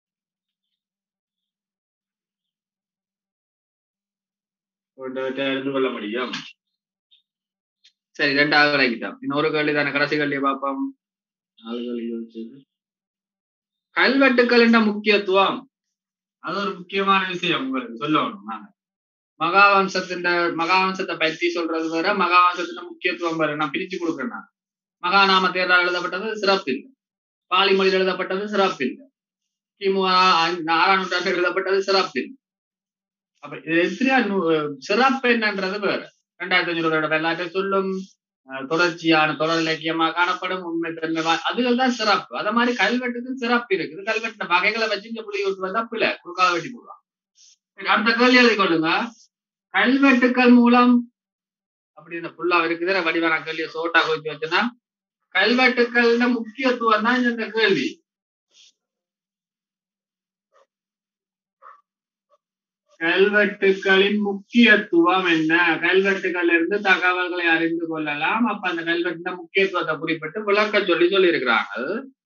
கொண்டு அறிந்து கொள்ள முடியும் சரி ரெண்டாவது விளக்கிட்டோம் இன்னொரு கேள்வி தானே கடைசி கேள்வியை பார்ப்போம் நாலு கேள்வி யோசிச்சது கல்வெட்டுக்கள் என்ற முக்கியத்துவம் அது ஒரு முக்கியமான விஷயம் உங்களுக்கு சொல்லணும் நாங்க மகாவம்சத்தின் மகாவம்சத்தை பற்றி சொல்றது வேற மகாவம்சத்தின் முக்கியத்துவம் வேற நான் பிரிச்சு கொடுக்குறேன் நான் மகாநாம தேர்தல் எழுதப்பட்டது சிறப்பு இல்லை பாலி மொழியில் எழுதப்பட்டது சிறப்பு இல்லை கிமு ஆ- ஆறாம் நூற்றாண்டு எழுதப்பட்டது சிறப்பு இல்லை அப்ப இது எத்தனையா நூ- சிறப்பு என்னன்றது வேற ரெண்டாயிரத்தி அஞ்சூறு வரலாற்றை சொல்லும் அஹ், தொடர்ச்சியான தொடர் இலக்கியமா காணப்படும் உண்மை தன்மை வா- அதுகள் தான் சிறப்பு அத மாதிரி கல்வெட்டுக்கு சிறப்பு இருக்குது கல்வெட்டு வகைகளை வச்சு இந்த புள்ளி விட்டு வந்தா பிள்ளை குறுக்காக வெட்டி போடுவான் சரி, அடுத்த கேள்வி எழுதி கொள்ளுங்க கல்வெட்டுக்கள் மூலம் அப்படி இந்த புல்லா இருக்குது வடிவான கேள்வியை சோட்டா கொஞ்சம் வச்சுன்னா கல்வெட்டுக்கள்ல முக்கியத்துவம் தான் இந்த கேள்வி கல்வெட்டுகளின் முக்கியத்துவம் என்ன கல்வெட்டுகள்ல இருந்து தகவல்களை அறிந்து கொள்ளலாம் அப்ப அந்த கல்வெட்டின் முக்கியத்துவத்தை குறிப்பிட்டு விளக்க சொல்லி சொல்லி இருக்கிறாங்க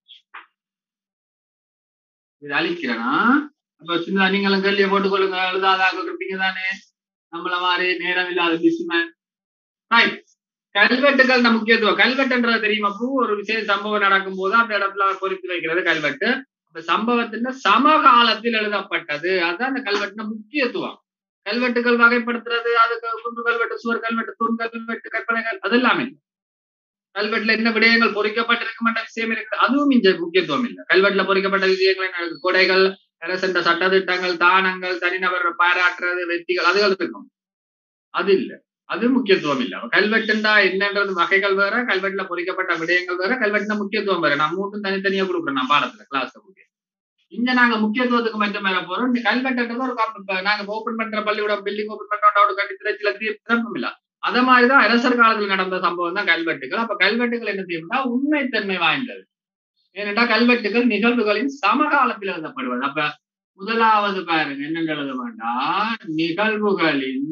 இது அழிக்கிறேனா அப்ப சின்ன நீங்களும் கேள்வியை போட்டுக்கொள்ளுங்க எழுதாதாக இருப்பீங்க தானே நம்மள மாதிரி நேரம் இல்லாத பிஸ்மேன் ரைட் கல்வெட்டுகள் நம்ம முக்கியத்துவம் கல்வெட்டுன்றது தெரியுமா பூ ஒரு விசேஷ சம்பவம் நடக்கும் போது அந்த இடத்துல பொறித்து வைக்கிறது கல்வெட்டு அந்த சம்பவத்தின் சமகாலத்தில் எழுதப்பட்டது அதுதான் அந்த கல்வெட்டின் முக்கியத்துவம் கல்வெட்டுகள் வகைப்படுத்துறது அதுக்கு குன்று கல்வெட்டு சுவர் கல்வெட்டு தூண் கல்வெட்டு கற்பனைகள் அது எல்லாமே இல்லை கல்வெட்டுல என்ன விடயங்கள் பொறிக்கப்பட்டிருக்கும் என்ற விஷயம் இருக்கு அதுவும் இங்க முக்கியத்துவம் இல்லை கல்வெட்டுல பொறிக்கப்பட்ட விஷயங்கள் என்ன இருக்கு? கொடைகள் அரசண்ட சட்டத்திட்டங்கள் தானங்கள் தனிநபர் பாராட்டுறது வெற்றிகள் அதுகள் இருக்கும் அது இல்ல அது முக்கியத்துவம் இல்ல அப்ப கல்வெட்டுண்டா என்னன்றது வகைகள் வேற கல்வெட்டுல பொறிக்கப்பட்ட விடயங்கள் வேற கல்வெட்டுல முக்கியத்துவம் வேற நான் மூட்டும் தனித்தனியா கொடுக்குறேன் நான் பாடத்துல கிளாஸ்ல கொடுக்குறேன் இங்க நாங்க முக்கியத்துவத்துக்கு மட்டும் மேல போறோம் இந்த கல்வெட்டுன்றது ஒரு காப்ப- இப்ப நாங்க ஓபன் பண்ற பள்ளிக்கூடம் பில்டிங் ஓபன் பண்றோம் கட்டி திரைச்சில சிறப்பும் இல்ல அத மாதிரிதான் அரசர் காலத்துல நடந்த சம்பவம் தான் கல்வெட்டுகள் அப்ப கல்வெட்டுகள் என்ன செய்யும்னா உண்மைத்தன்மை வாய்ந்தது ஏனென்றா கல்வெட்டுகள் நிகழ்வுகளின் சமகாலத்தில் எழுதப்படுவது அப்ப முதலாவது பாருங்க என்ன எழுத வேண்டாம் நிகழ்வுகளின்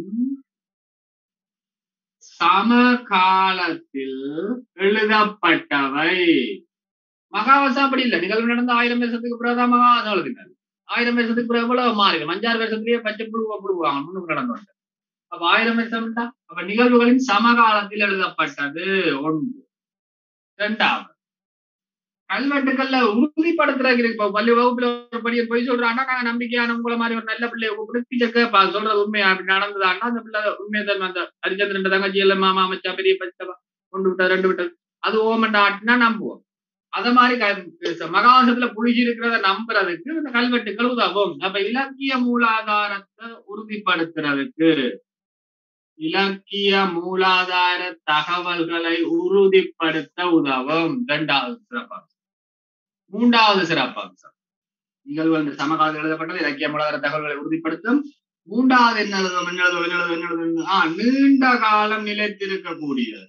சமகாலத்தில் எழுதப்பட்டவை மகாவசம் அப்படி இல்லை நிகழ்வு நடந்த ஆயிரம் வருஷத்துக்கு பிறகுதான் மகாவசம் எழுதினார் ஆயிரம் வருஷத்துக்கு பிறகு எவ்வளவு மாறிடும் அஞ்சாறு வருஷத்துலயே பச்சை புழுவ புழுவாங்க முன்னுக்கு நடந்தோம் அப்ப ஆயிரம் வருஷம் தான் அப்ப நிகழ்வுகளின் சமகாலத்தில் எழுதப்பட்டது ஒன்று இரண்டாவது கல்வெட்டுக்கள்ல உறுதிப்படுத்துறதுக்கு இப்ப பள்ளி வகுப்புல ஒரு படியை போய் சொல்றாங்கன்னா நாங்க நம்பிக்கையான உங்களை மாதிரி ஒரு நல்ல பிள்ளைய கூப்பிட்டு டீச்சர் கேட்பா சொல்றது உண்மையா அப்படி நடந்ததான்னா அந்த பிள்ளை உண்மையை தான் அந்த ஹரிச்சந்திரன் தங்கச்சி எல்லாம் மாமா மச்சா பெரிய பச்சவா கொண்டு விட்டா ரெண்டு விட்டது அது ஓமண்டா ஆட்டினா நம்புவோம் அத மாதிரி க- மகாவசத்துல புளிச்சு இருக்கிறத நம்புறதுக்கு இந்த கல்வெட்டுகள் உதவும் அப்ப இலக்கிய மூலாதாரத்தை உறுதிப்படுத்துறதுக்கு இலக்கிய மூலாதார தகவல்களை உறுதிப்படுத்த உதவும் இரண்டாவது சிறப்பம்சம் மூன்றாவது சிறப்பம்சம் நிகழ்வு வந்து சமகாலத்தில் எழுதப்பட்டது இலக்கிய மூலாதார தகவல்களை உறுதிப்படுத்தும் மூன்றாவது என்ன எழுதும் என்ன எழுதும் என்ன எழுதும் என்ன எழுதும் ஆஹ் நீண்ட காலம் நிலைத்திருக்கக்கூடியது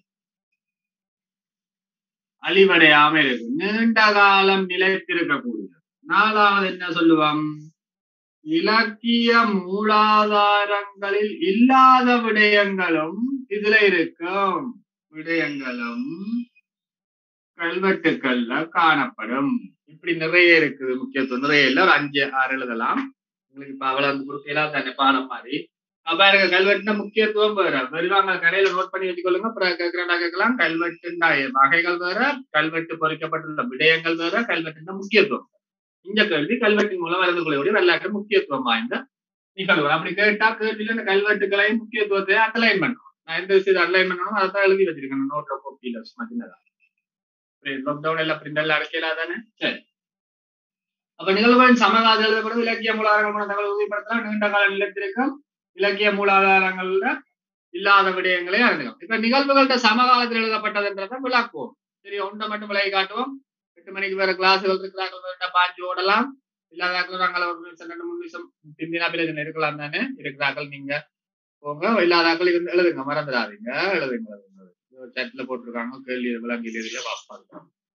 அழிவடையாம இருக்கு நீண்ட காலம் நிலைத்திருக்கக்கூடியது நாலாவது என்ன சொல்லுவோம் இலக்கிய மூலாதாரங்களில் இல்லாத விடயங்களும் இதுல இருக்கும் விடயங்களும் கல்வெட்டுக்கள்ல காணப்படும் இப்படி நிறைய இருக்குது முக்கியத்துவம் நிறைய இல்ல ஒரு அஞ்சு ஆறு எழுதலாம் உங்களுக்கு இப்ப அவ்வளவு குறுக்கையெல்லாம் தானே பாடம் மாதிரி பாருங்க கல்வெட்டுன முக்கியத்துவம் வேற வருவாங்க கடையில நோட் பண்ணி வச்சுக்கொள்ளுங்க அப்புறம் கேட்கிறா கேட்கலாம் கல்வெட்டுண்டா வகைகள் வேற கல்வெட்டு பொறிக்கப்பட்டுள்ள விடயங்கள் வேற கல்வெட்டுன முக்கியத்துவம் இந்த கேள்வி கல்வெட்டின் மூலம் அறிந்துகொள்ளக்கூடிய வரலாற்று முக்கியத்துவம் வாய்ந்த நிகழ்வு அப்படி கேட்டா கேள்வியில இந்த கல்வெட்டுகளையும் முக்கியத்துவத்தை அண்டர்லைன் பண்ணணும் நான் எந்த விஷயத்தை அண்டர்லைன் பண்ணணும் அதை தான் எழுதி வச்சிருக்கேன் நோட்ல கோப்பியில மத்தினதா லாக்டவுன் எல்லாம் பிரிண்ட் எல்லாம் அடைக்கலா தானே சரி அப்ப நிகழ்வுகளின் சமகால எழுதப்படும் இலக்கிய மூலாதாரமான தகவல் உறுதிப்படுத்தலாம் நீண்ட கால நிலத்திற்கும் இலக்கிய மூலாதாரங்கள்ல இல்லாத விடயங்களே அறிந்துக்கலாம் இப்ப நிகழ்வுகள்கிட்ட சமகாலத்தில் எழுதப்பட்டதுன்றதை விளக்குவோம் சரி ஒன்றை மட்டும் விலகி காட்டுவோம் எட்டு மணிக்கு வேற கிளாஸ்கள் இருக்கிறாங்க பாஞ்சு ஓடலாம் இல்லாதாக்கள் நாங்கள் ஒரு நிமிஷம் ரெண்டு மூணு நிமிஷம் பிந்தினா பிறகு இருக்கலாம் தானே இருக்கிறார்கள் நீங்க போங்க இல்லாதாக்கள் இருந்து எழுதுங்க மறந்துடாதீங்க எழுதுங்க எழுதுங்க சட்டில போட்டிருக்காங்க கேள்வி விளங்கி எழுதிய பாப்பாங்க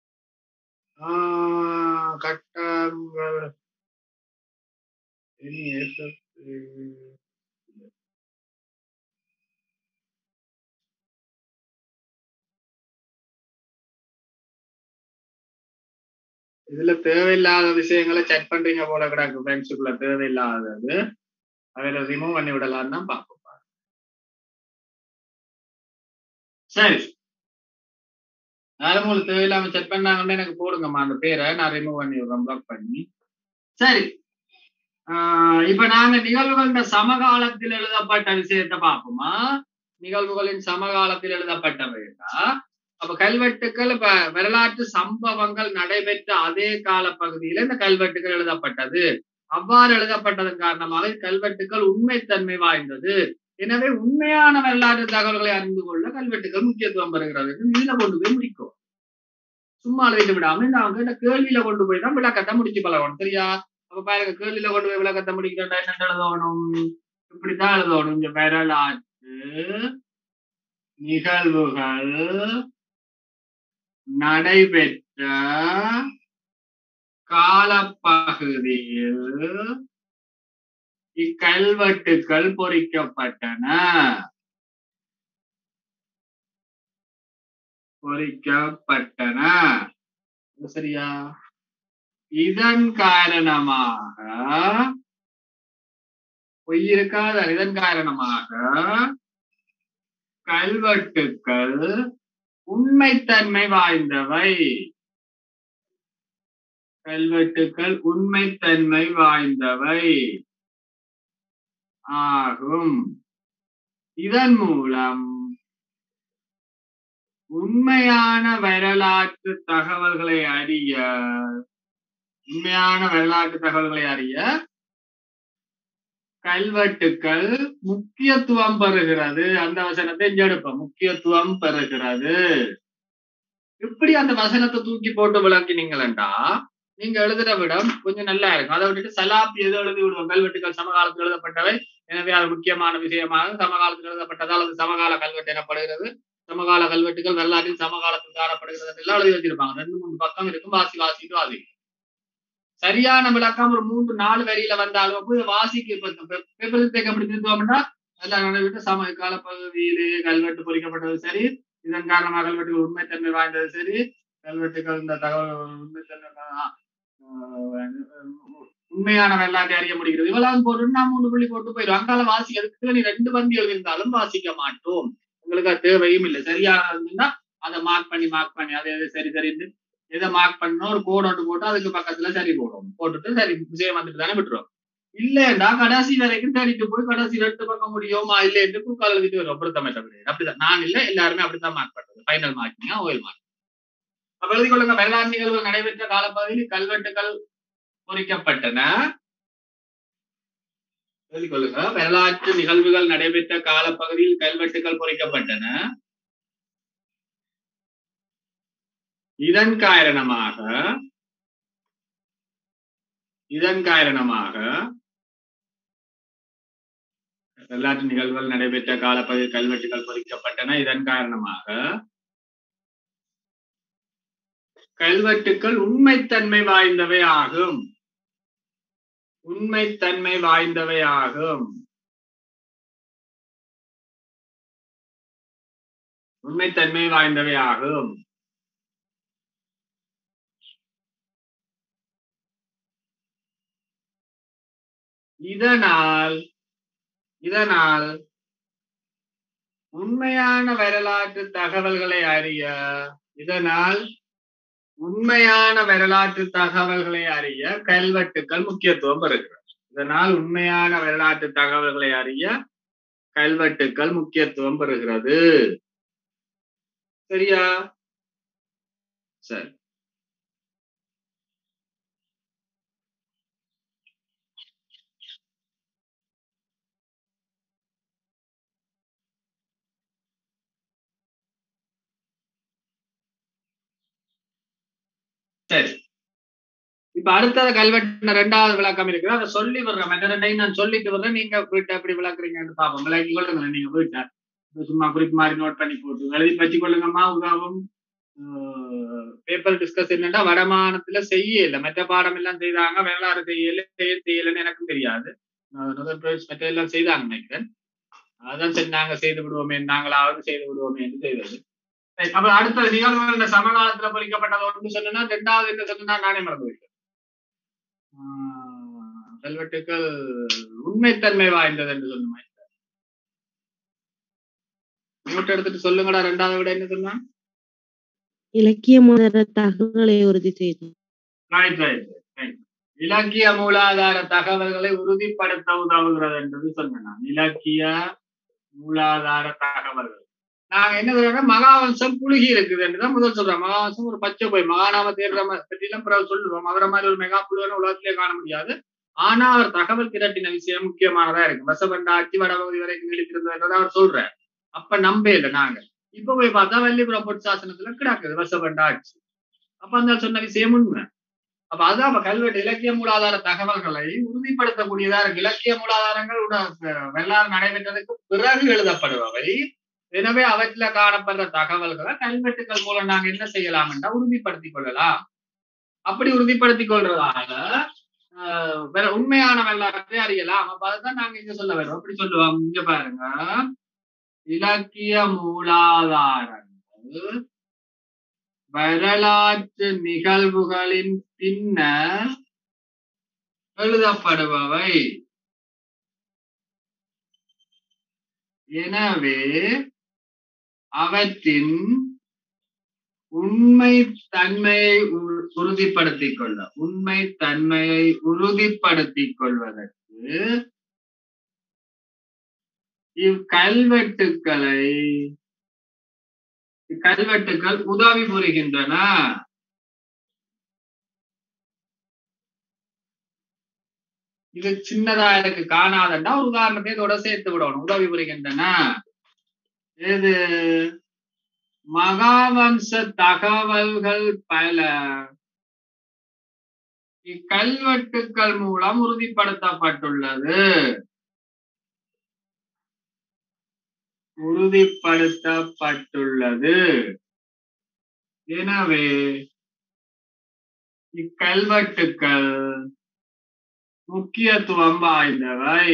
கட்டங்கள் இனி இதுல தேவையில்லாத விஷயங்களை செக் பண்றீங்க போல கிடக்கு ஃப்ரெண்ட்ஸுக்குள்ள தேவையில்லாதது அதில் ரிமூவ் பண்ணி விடலான்னு தான் பார்ப்போம் சரி யாரும் உங்களுக்கு தேவையில்லாம செக் பண்ணாங்கன்னு எனக்கு போடுங்கம்மா அந்த பேரை நான் ரிமூவ் பண்ணி விடுறேன் பிளாக் பண்ணி சரி இப்ப நாங்க நிகழ்வுகளின் சமகாலத்தில் எழுதப்பட்ட விஷயத்தை பார்ப்போமா நிகழ்வுகளின் சமகாலத்தில் எழுதப்பட்டவைன்னா அப்ப கல்வெட்டுக்கள் இப்ப வரலாற்று சம்பவங்கள் நடைபெற்ற அதே கால பகுதியில இந்த கல்வெட்டுகள் எழுதப்பட்டது அவ்வாறு எழுதப்பட்டதன் காரணமாக கல்வெட்டுக்கள் உண்மைத்தன்மை வாய்ந்தது எனவே உண்மையான வரலாற்று தகவல்களை அறிந்து கொள்ள கல்வெட்டுகள் முக்கியத்துவம் பெறுகிறது இதுல கொண்டு போய் முடிக்கும் சும்மா எழுதிட்டு விடாம நாங்க இந்த கேள்வியில கொண்டு போய் தான் விளக்கத்தை முடிச்சு பழகணும் சரியா அப்ப பாருங்க கேள்வியில கொண்டு போய் விளக்கத்தை முடிக்கிறதா என்ன எழுதணும் இப்படித்தான் எழுதணும் இந்த வரலாற்று நிகழ்வுகள் நடைபெற்ற காலப்பகுதியில் இக்கல்வெட்டுக்கள் பொறிக்கப்பட்டன பொறிக்கப்பட்டன சரியா இதன் காரணமாக பொய் இருக்காத இதன் காரணமாக கல்வெட்டுக்கள் உண்மைத்தன்மை வாய்ந்தவை கல்வெட்டுக்கள் உண்மைத்தன்மை வாய்ந்தவை ஆகும் இதன் மூலம் உண்மையான வரலாற்று தகவல்களை அறிய உண்மையான வரலாற்று தகவல்களை அறிய கல்வெட்டுக்கள் முக்கியத்துவம் பெறுகிறது அந்த வசனத்தை எடுப்போம் முக்கியத்துவம் பெறுகிறது இப்படி அந்த வசனத்தை தூக்கி போட்டு விளக்கினீங்களா நீங்க எழுதுற விடம் கொஞ்சம் நல்லா இருக்கும் அதை விட்டுட்டு சலாப்பி எது எழுதி விடுவோம் கல்வெட்டுகள் சமகாலத்தில் எழுதப்பட்டவை எனவே அது முக்கியமான விஷயமாக சமகாலத்தில் எழுதப்பட்டதால் அது சமகால கல்வெட்டு எனப்படுகிறது சமகால கல்வெட்டுகள் வரலாற்றில் சமகாலத்தில் காணப்படுகிறது எல்லாம் எழுதி வச்சிருப்பாங்க ரெண்டு மூணு பக்கம் இருக்கும் வாசி வாசிட்டு வாசி சரியான விளக்கம் ஒரு மூன்று நாலு வரியில வந்தாலும் போய் வாசிக்கு பேப்பர் எப்படி திருத்துவோம்னா எல்லாம் நடைபெற்று சம கால பகுதியிலே கல்வெட்டு பொறிக்கப்பட்டது சரி இதன் காரணமாக கல்வெட்டுகள் உண்மைத்தன்மை வாய்ந்தது சரி கல்வெட்டுகள் இந்த தகவல் உண்மைத்தன்மை உண்மையான வரலாற்றை அறிய முடிகிறது இவ்வளவு போட்டு நான் மூணு புள்ளி போட்டு போயிடும் அங்கால வாசிக்கிறதுக்கு நீ ரெண்டு பந்தி எழுதியிருந்தாலும் வாசிக்க மாட்டோம் உங்களுக்கு அது தேவையும் இல்லை சரியான இருந்துன்னா அதை மார்க் பண்ணி மார்க் பண்ணி அதை எது சரி சரின்னு எதை மார்க் பண்ணணும் ஒரு கோட் ஒன்று போட்டு அதுக்கு பக்கத்துல சரி போடும் போட்டுட்டு சரி விஷயம் வந்துட்டு தானே விட்டுரும் இல்லைண்டா கடைசி வரைக்கும் தேடிட்டு போய் கடைசி ரெண்டு பக்கம் முடியுமா இல்லை என்று குறுக்கால் எழுதிட்டு வரும் பொருத்தமே தவிர அப்படிதான் நான் இல்லை எல்லாருமே அப்படித்தான் மார்க் பண்றது ஃபைனல் மார்க்கிங்க ஓயில் மார்க் அப்ப எழுதி கொள்ளுங்க வரலாறு நிகழ்வுகள் நடைபெற்ற காலப்பகுதியில் கல்வெட்டுகள் பொறிக்கப்பட்டன எழுதி கொள்ளுங்க வரலாற்று நிகழ்வுகள் நடைபெற்ற காலப்பகுதியில் கல்வெட்டுகள் பொறிக்கப்பட்டன இதன் காரணமாக இதன் காரணமாக வரலாற்று நிகழ்வுகள் நடைபெற்ற காலப்பகுதியில் கல்வெட்டுகள் பொறிக்கப்பட்டன இதன் காரணமாக கல்வெட்டுக்கள் உண்மைத்தன்மை வாய்ந்தவை ஆகும் உண்மைத்தன்மை வாய்ந்தவை ஆகும் உண்மைத்தன்மை வாய்ந்தவை ஆகும் இதனால் இதனால் உண்மையான வரலாற்று தகவல்களை அறிய இதனால் உண்மையான வரலாற்று தகவல்களை அறிய கல்வெட்டுக்கள் முக்கியத்துவம் பெறுகிறது இதனால் உண்மையான வரலாற்று தகவல்களை அறிய கல்வெட்டுக்கள் முக்கியத்துவம் பெறுகிறது சரியா சரி சரி இப்ப அடுத்தது கல்வெட்டு ரெண்டாவது விளக்கம் இருக்குது அதை சொல்லி விடுறேன் மற்ற ரெண்டையும் நான் சொல்லிட்டு விடுறேன் நீங்க வீட்டை எப்படி விளக்குறீங்கன்னு பாப்போம் விளக்கி கொள்ளுங்க நீங்க வீட்டை சும்மா குறிப்பு மாதிரி நோட் பண்ணி போட்டு எழுதி வச்சு கொள்ளுங்கம்மா உதாவும் பேப்பர் டிஸ்கஸ் என்னன்னா வடமானத்துல செய்யல மற்ற பாடம் எல்லாம் செய்தாங்க வரலாறு செய்யல செய்ய செய்யலன்னு எனக்கும் தெரியாது மற்ற எல்லாம் செய்தாங்க நினைக்கிறேன் அதான் சரி நாங்க செய்து விடுவோமே நாங்களாவது செய்து விடுவோமே என்று செய்தது அப்ப அடுத்த நிகழ்வுகள் இந்த சமகாலத்துல பொறிக்கப்பட்டது ஒன்று சொன்னா ரெண்டாவது என்ன சொன்னா நானே மறந்து வைக்கிறேன் கல்வெட்டுக்கள் உண்மைத்தன்மை வாய்ந்தது என்று சொன்ன நோட் எடுத்துட்டு சொல்லுங்கடா ரெண்டாவது விட என்ன சொன்னா இலக்கிய மூலாதார தகவல்களை உறுதி செய்தோம் ரைட் ரைட் ரைட் இலக்கிய மூலாதார தகவல்களை உறுதிப்படுத்த உதவுகிறது என்றது சொன்னேன் இலக்கிய மூலாதார தகவல்கள் நாங்க என்ன சொல்றோம் மகாவம்சம் புழுகி இருக்குது என்றுதான் முதல் சொல்றோம் மகாவம்சம் ஒரு பச்சை போய் மகாநாம தேடுற பற்றிலாம் பிறகு சொல்லுவோம் அவரை மாதிரி ஒரு மெகா புழுவன உலகத்திலே காண முடியாது ஆனா அவர் தகவல் திரட்டின விஷயம் முக்கியமானதா இருக்கு வசபண்டா அச்சி வடபகுதி வரைக்கும் நீடித்திருந்தது அவர் சொல்றார் அப்ப நம்ப இல்லை நாங்க இப்ப போய் பார்த்தா வள்ளிபுரம் பொட்டு சாசனத்துல கிடக்குது வசபண்டா ஆட்சி அப்ப அந்த சொன்ன விஷயம் உண்மை அப்ப அதான் அப்ப கல்வெட்டு இலக்கிய மூலாதார தகவல்களை உறுதிப்படுத்தக்கூடியதா இருக்கு இலக்கிய மூலாதாரங்கள் வரலாறு நடைபெற்றதுக்கு பிறகு எழுதப்படுபவை எனவே அவற்றில காணப்படுற தகவல்களை கல்வெட்டுகள் மூலம் நாங்க என்ன செய்யலாம் என்றா உறுதிப்படுத்திக் கொள்ளலாம் அப்படி உறுதிப்படுத்திக் கொள்றதால வேற உண்மையான வரலாற்றை அறியலாம் அப்ப அதுதான் நாங்க இங்க சொல்ல வரோம் அப்படி சொல்லுவோம் இங்க பாருங்க இலக்கிய மூலாதாரங்கள் வரலாற்று நிகழ்வுகளின் பின்னர் எழுதப்படுபவை எனவே அவற்றின் உண்மை தன்மையை உறுதிப்படுத்திக் கொள்ள உண்மை தன்மையை உறுதிப்படுத்திக் கொள்வதற்கு இக்கல்வெட்டுக்களை இக்கல்வெட்டுக்கள் உதவி புரிகின்றன இது சின்னதா எனக்கு காணாதண்டா ஒரு உதாரணத்தை இதோட சேர்த்து விடணும் உதவி புரிகின்றன இது மகாவம்ச தகவல்கள் பல இக்கல்வெட்டுக்கள் மூலம் உறுதிப்படுத்தப்பட்டுள்ளது உறுதிப்படுத்தப்பட்டுள்ளது எனவே இக்கல்வெட்டுக்கள் முக்கியத்துவம் வாய்ந்தவை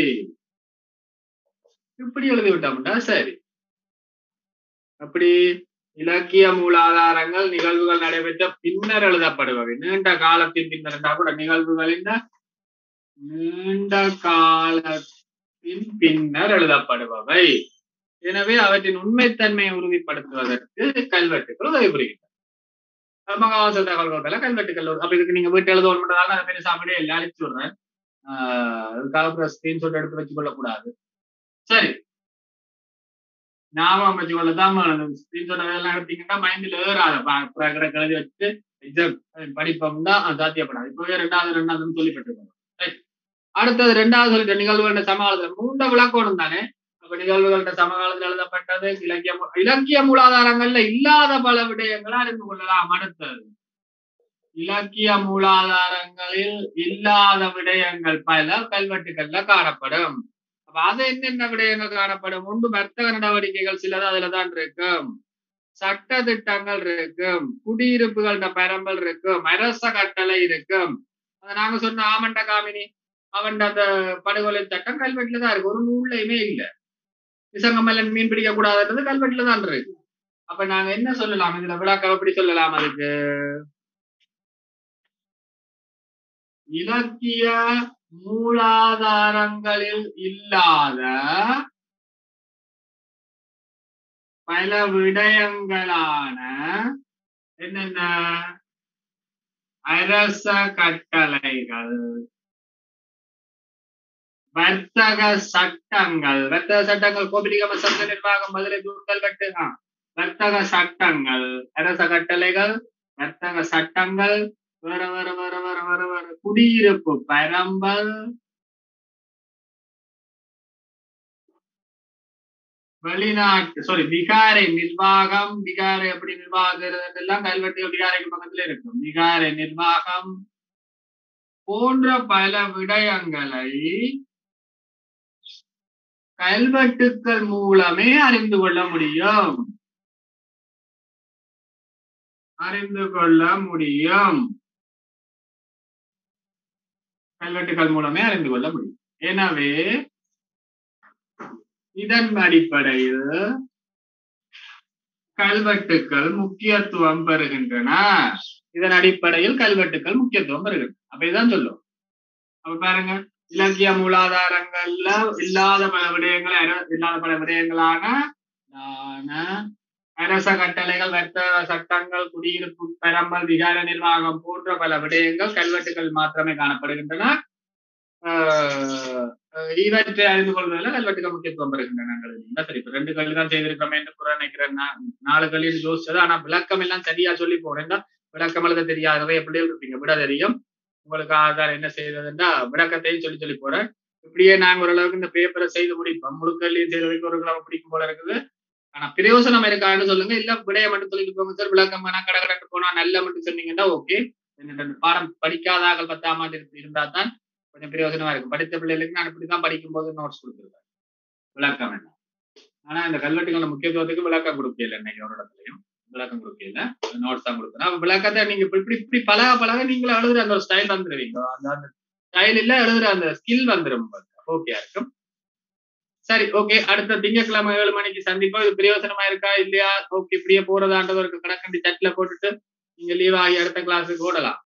இப்படி எழுதிவிட்டோம்டா சரி அப்படி இலக்கிய மூலாதாரங்கள் நிகழ்வுகள் நடைபெற்ற பின்னர் எழுதப்படுபவை நீண்ட காலத்தின் பின்னர் கூட நிகழ்வுகளின் நீண்ட காலத்தின் பின்னர் எழுதப்படுபவை எனவே அவற்றின் உண்மைத்தன்மையை உறுதிப்படுத்துவதற்கு கல்வெட்டுகள் உதவி புரிகின்றன மகாவாச தகவல்கள் கல்வெட்டுகள் அப்ப இதுக்கு நீங்க வீட்டு எழுத ஒன்றுதால அதை பெருசா அப்படியே இல்லை அழிச்சு விடுறேன் அதுக்காக ஸ்கிரீன்ஷாட் எடுத்து வச்சு கொள்ளக்கூடாது சரி ஞாபகம் வச்சு கொள்ளதான் ஸ்கிரீன்ஷாட் எல்லாம் எடுத்தீங்கன்னா மைண்ட்ல ஏறாத கழுதி வச்சு எக்ஸாம் படிப்போம்னா சாத்தியப்படாது இப்பவே ரெண்டாவது ரெண்டாவதுன்னு சொல்லிப்பட்டிருக்கோம் அடுத்தது ரெண்டாவது சொல்லிட்ட நிகழ்வுகள் சமகாலத்துல மூண்ட விளக்கணும் தானே அப்ப நிகழ்வுகள்கிட்ட சமகாலத்தில் எழுதப்பட்டது இலக்கிய இலக்கிய மூலாதாரங்கள்ல இல்லாத பல விடயங்களை அறிந்து கொள்ளலாம் அடுத்தது இலக்கிய மூலாதாரங்களில் இல்லாத விடயங்கள் பல கல்வெட்டுகள்ல காணப்படும் அப்ப அது என்னென்ன விடயங்கள் காணப்படும் ஒன்று வர்த்தக நடவடிக்கைகள் சிலது அதுலதான் இருக்கும் சட்ட திட்டங்கள் இருக்கும் குடியிருப்புகள பரம்பல் இருக்கும் அரச கட்டளை இருக்கும் அதை நாங்க சொன்ன ஆமண்ட காமினி அவன் அந்த படுகொலை சட்டம் கல்வெட்டுல தான் இருக்கு ஒரு நூல்லையுமே இல்லை விசங்கமல்லன் மீன் பிடிக்க கூடாதுன்றது கல்வெட்டுல தான் இருக்கு அப்ப நாங்க என்ன சொல்லலாம் இதுல விளக்கம் எப்படி சொல்லலாம் அதுக்கு இலக்கிய மூலாதாரங்களில் இல்லாத பல விடயங்களான என்னென்ன அரச கட்டளைகள் வர்த்தக சட்டங்கள் வர்த்தக சட்டங்கள் கோபிலிகம சந்த நிர்வாகம் மதுரை தூர்கல் கட்டு ஆ, வர்த்தக சட்டங்கள் அரச கட்டளைகள் வர்த்தக சட்டங்கள் வர வர வர வர வர வர குடியிருப்பு பரம்பல் வெளிநாட்டு சாரி விகாரை நிர்வாகம் விகாரை எப்படி நிர்வாகம் எல்லாம் கல்வெட்டு விகாரைக்கு பக்கத்துல இருக்கும் விகாரை நிர்வாகம் போன்ற பல விடயங்களை கல்வெட்டுக்கள் மூலமே அறிந்து கொள்ள முடியும் அறிந்து கொள்ள முடியும் கல்வெட்டுக்கள் மூலமே அறிந்து கொள்ள முடியும் எனவே இதன் அடிப்படையில் கல்வெட்டுக்கள் முக்கியத்துவம் பெறுகின்றன இதன் அடிப்படையில் கல்வெட்டுக்கள் முக்கியத்துவம் பெறுகின்றன அப்படிதான் சொல்லும் அப்ப பாருங்க இலக்கிய மூலாதாரங்கள்ல இல்லாத பல விடயங்கள் அர- இல்லாத பல விடயங்களான தான, அரச கட்டளைகள் வர்த்தக சட்டங்கள் குடியிருப்பு பெரம்பல் விகார நிர்வாகம் போன்ற பல விடயங்கள் கல்வெட்டுகள் மாத்திரமே காணப்படுகின்றன ஆஹ் அஹ் இவற்றை அறிந்து கொள்வதில் கல்வெட்டுகள் முக்கியத்துவம் பெறுகின்றன சரி இப்ப ரெண்டு கல்வி தான் செய்திருக்கோமே என்று கூட நினைக்கிறேன் நான். நாலு கல்வியில் யோசிச்சது ஆனா விளக்கம் எல்லாம் சரியா சொல்லி போறேன் விளக்கம் எழுத தெரியாதவை எப்படி இருப்பீங்க விட தெரியும் உங்களுக்கு ஆதார் என்ன செய்யறதுன்னா விளக்கத்தையும் சொல்லி சொல்லி போறேன் இப்படியே நாங்க ஓரளவுக்கு இந்த பேப்பரை செய்து முடிப்போம் முழுக்கல்லையும் செய்த வரைக்கும் ஒரு கிழமை பிடிக்கும் போல இருக்குது ஆனா பிரயோசனம் இருக்கான்னு சொல்லுங்க இல்ல விடைய மட்டும் சொல்லிட்டு போங்க சார் விளக்கம் வேணா கடை கடக்கு போனா நல்ல மட்டும் சொன்னீங்கன்னா ஓகே பாடம் படிக்காதார்கள் பத்தாம் ஆண்டு இருக்கு- இருந்தா தான் கொஞ்சம் பிரயோஜனமா இருக்கும் படித்த பிள்ளைகளுக்கு நான் இப்படிதான் படிக்கும்போது நோட்ஸ் கொடுத்துருவேன் விளக்கம் என்ன ஆனா இந்த கல்வெட்டுகள முக்கியத்துவத்துக்கு விளக்கம் கொடுக்கல இன்னைக்கு ஒரு இடத்துலயும் விளக்கம் கொடுக்கல நோட்ஸ் தான் கொடுக்குறேன் அப்ப விளக்கத்தை நீங்க இப்படி இப்படி இப்படி பழக பழக நீங்களும் எழுதுற அந்த ஒரு ஸ்டைல் வந்துருவீங்க அந்த அந்த ஸ்டைல் இல்ல எழுதுற அந்த ஸ்கில் வந்துடும் ஓகே இருக்கும் சரி ஓகே அடுத்த திங்கட்கிழமை ஏழு மணிக்கு சந்திப்போம் இது பிரயோஜனமா இருக்கா இல்லையா ஓகே இப்படியே போறதான்றதற்கு கணக்கண்டி தட்டுல போட்டுட்டு நீங்க லீவ் ஆகி அடுத்த கிளாஸுக்கு ஓடலாம்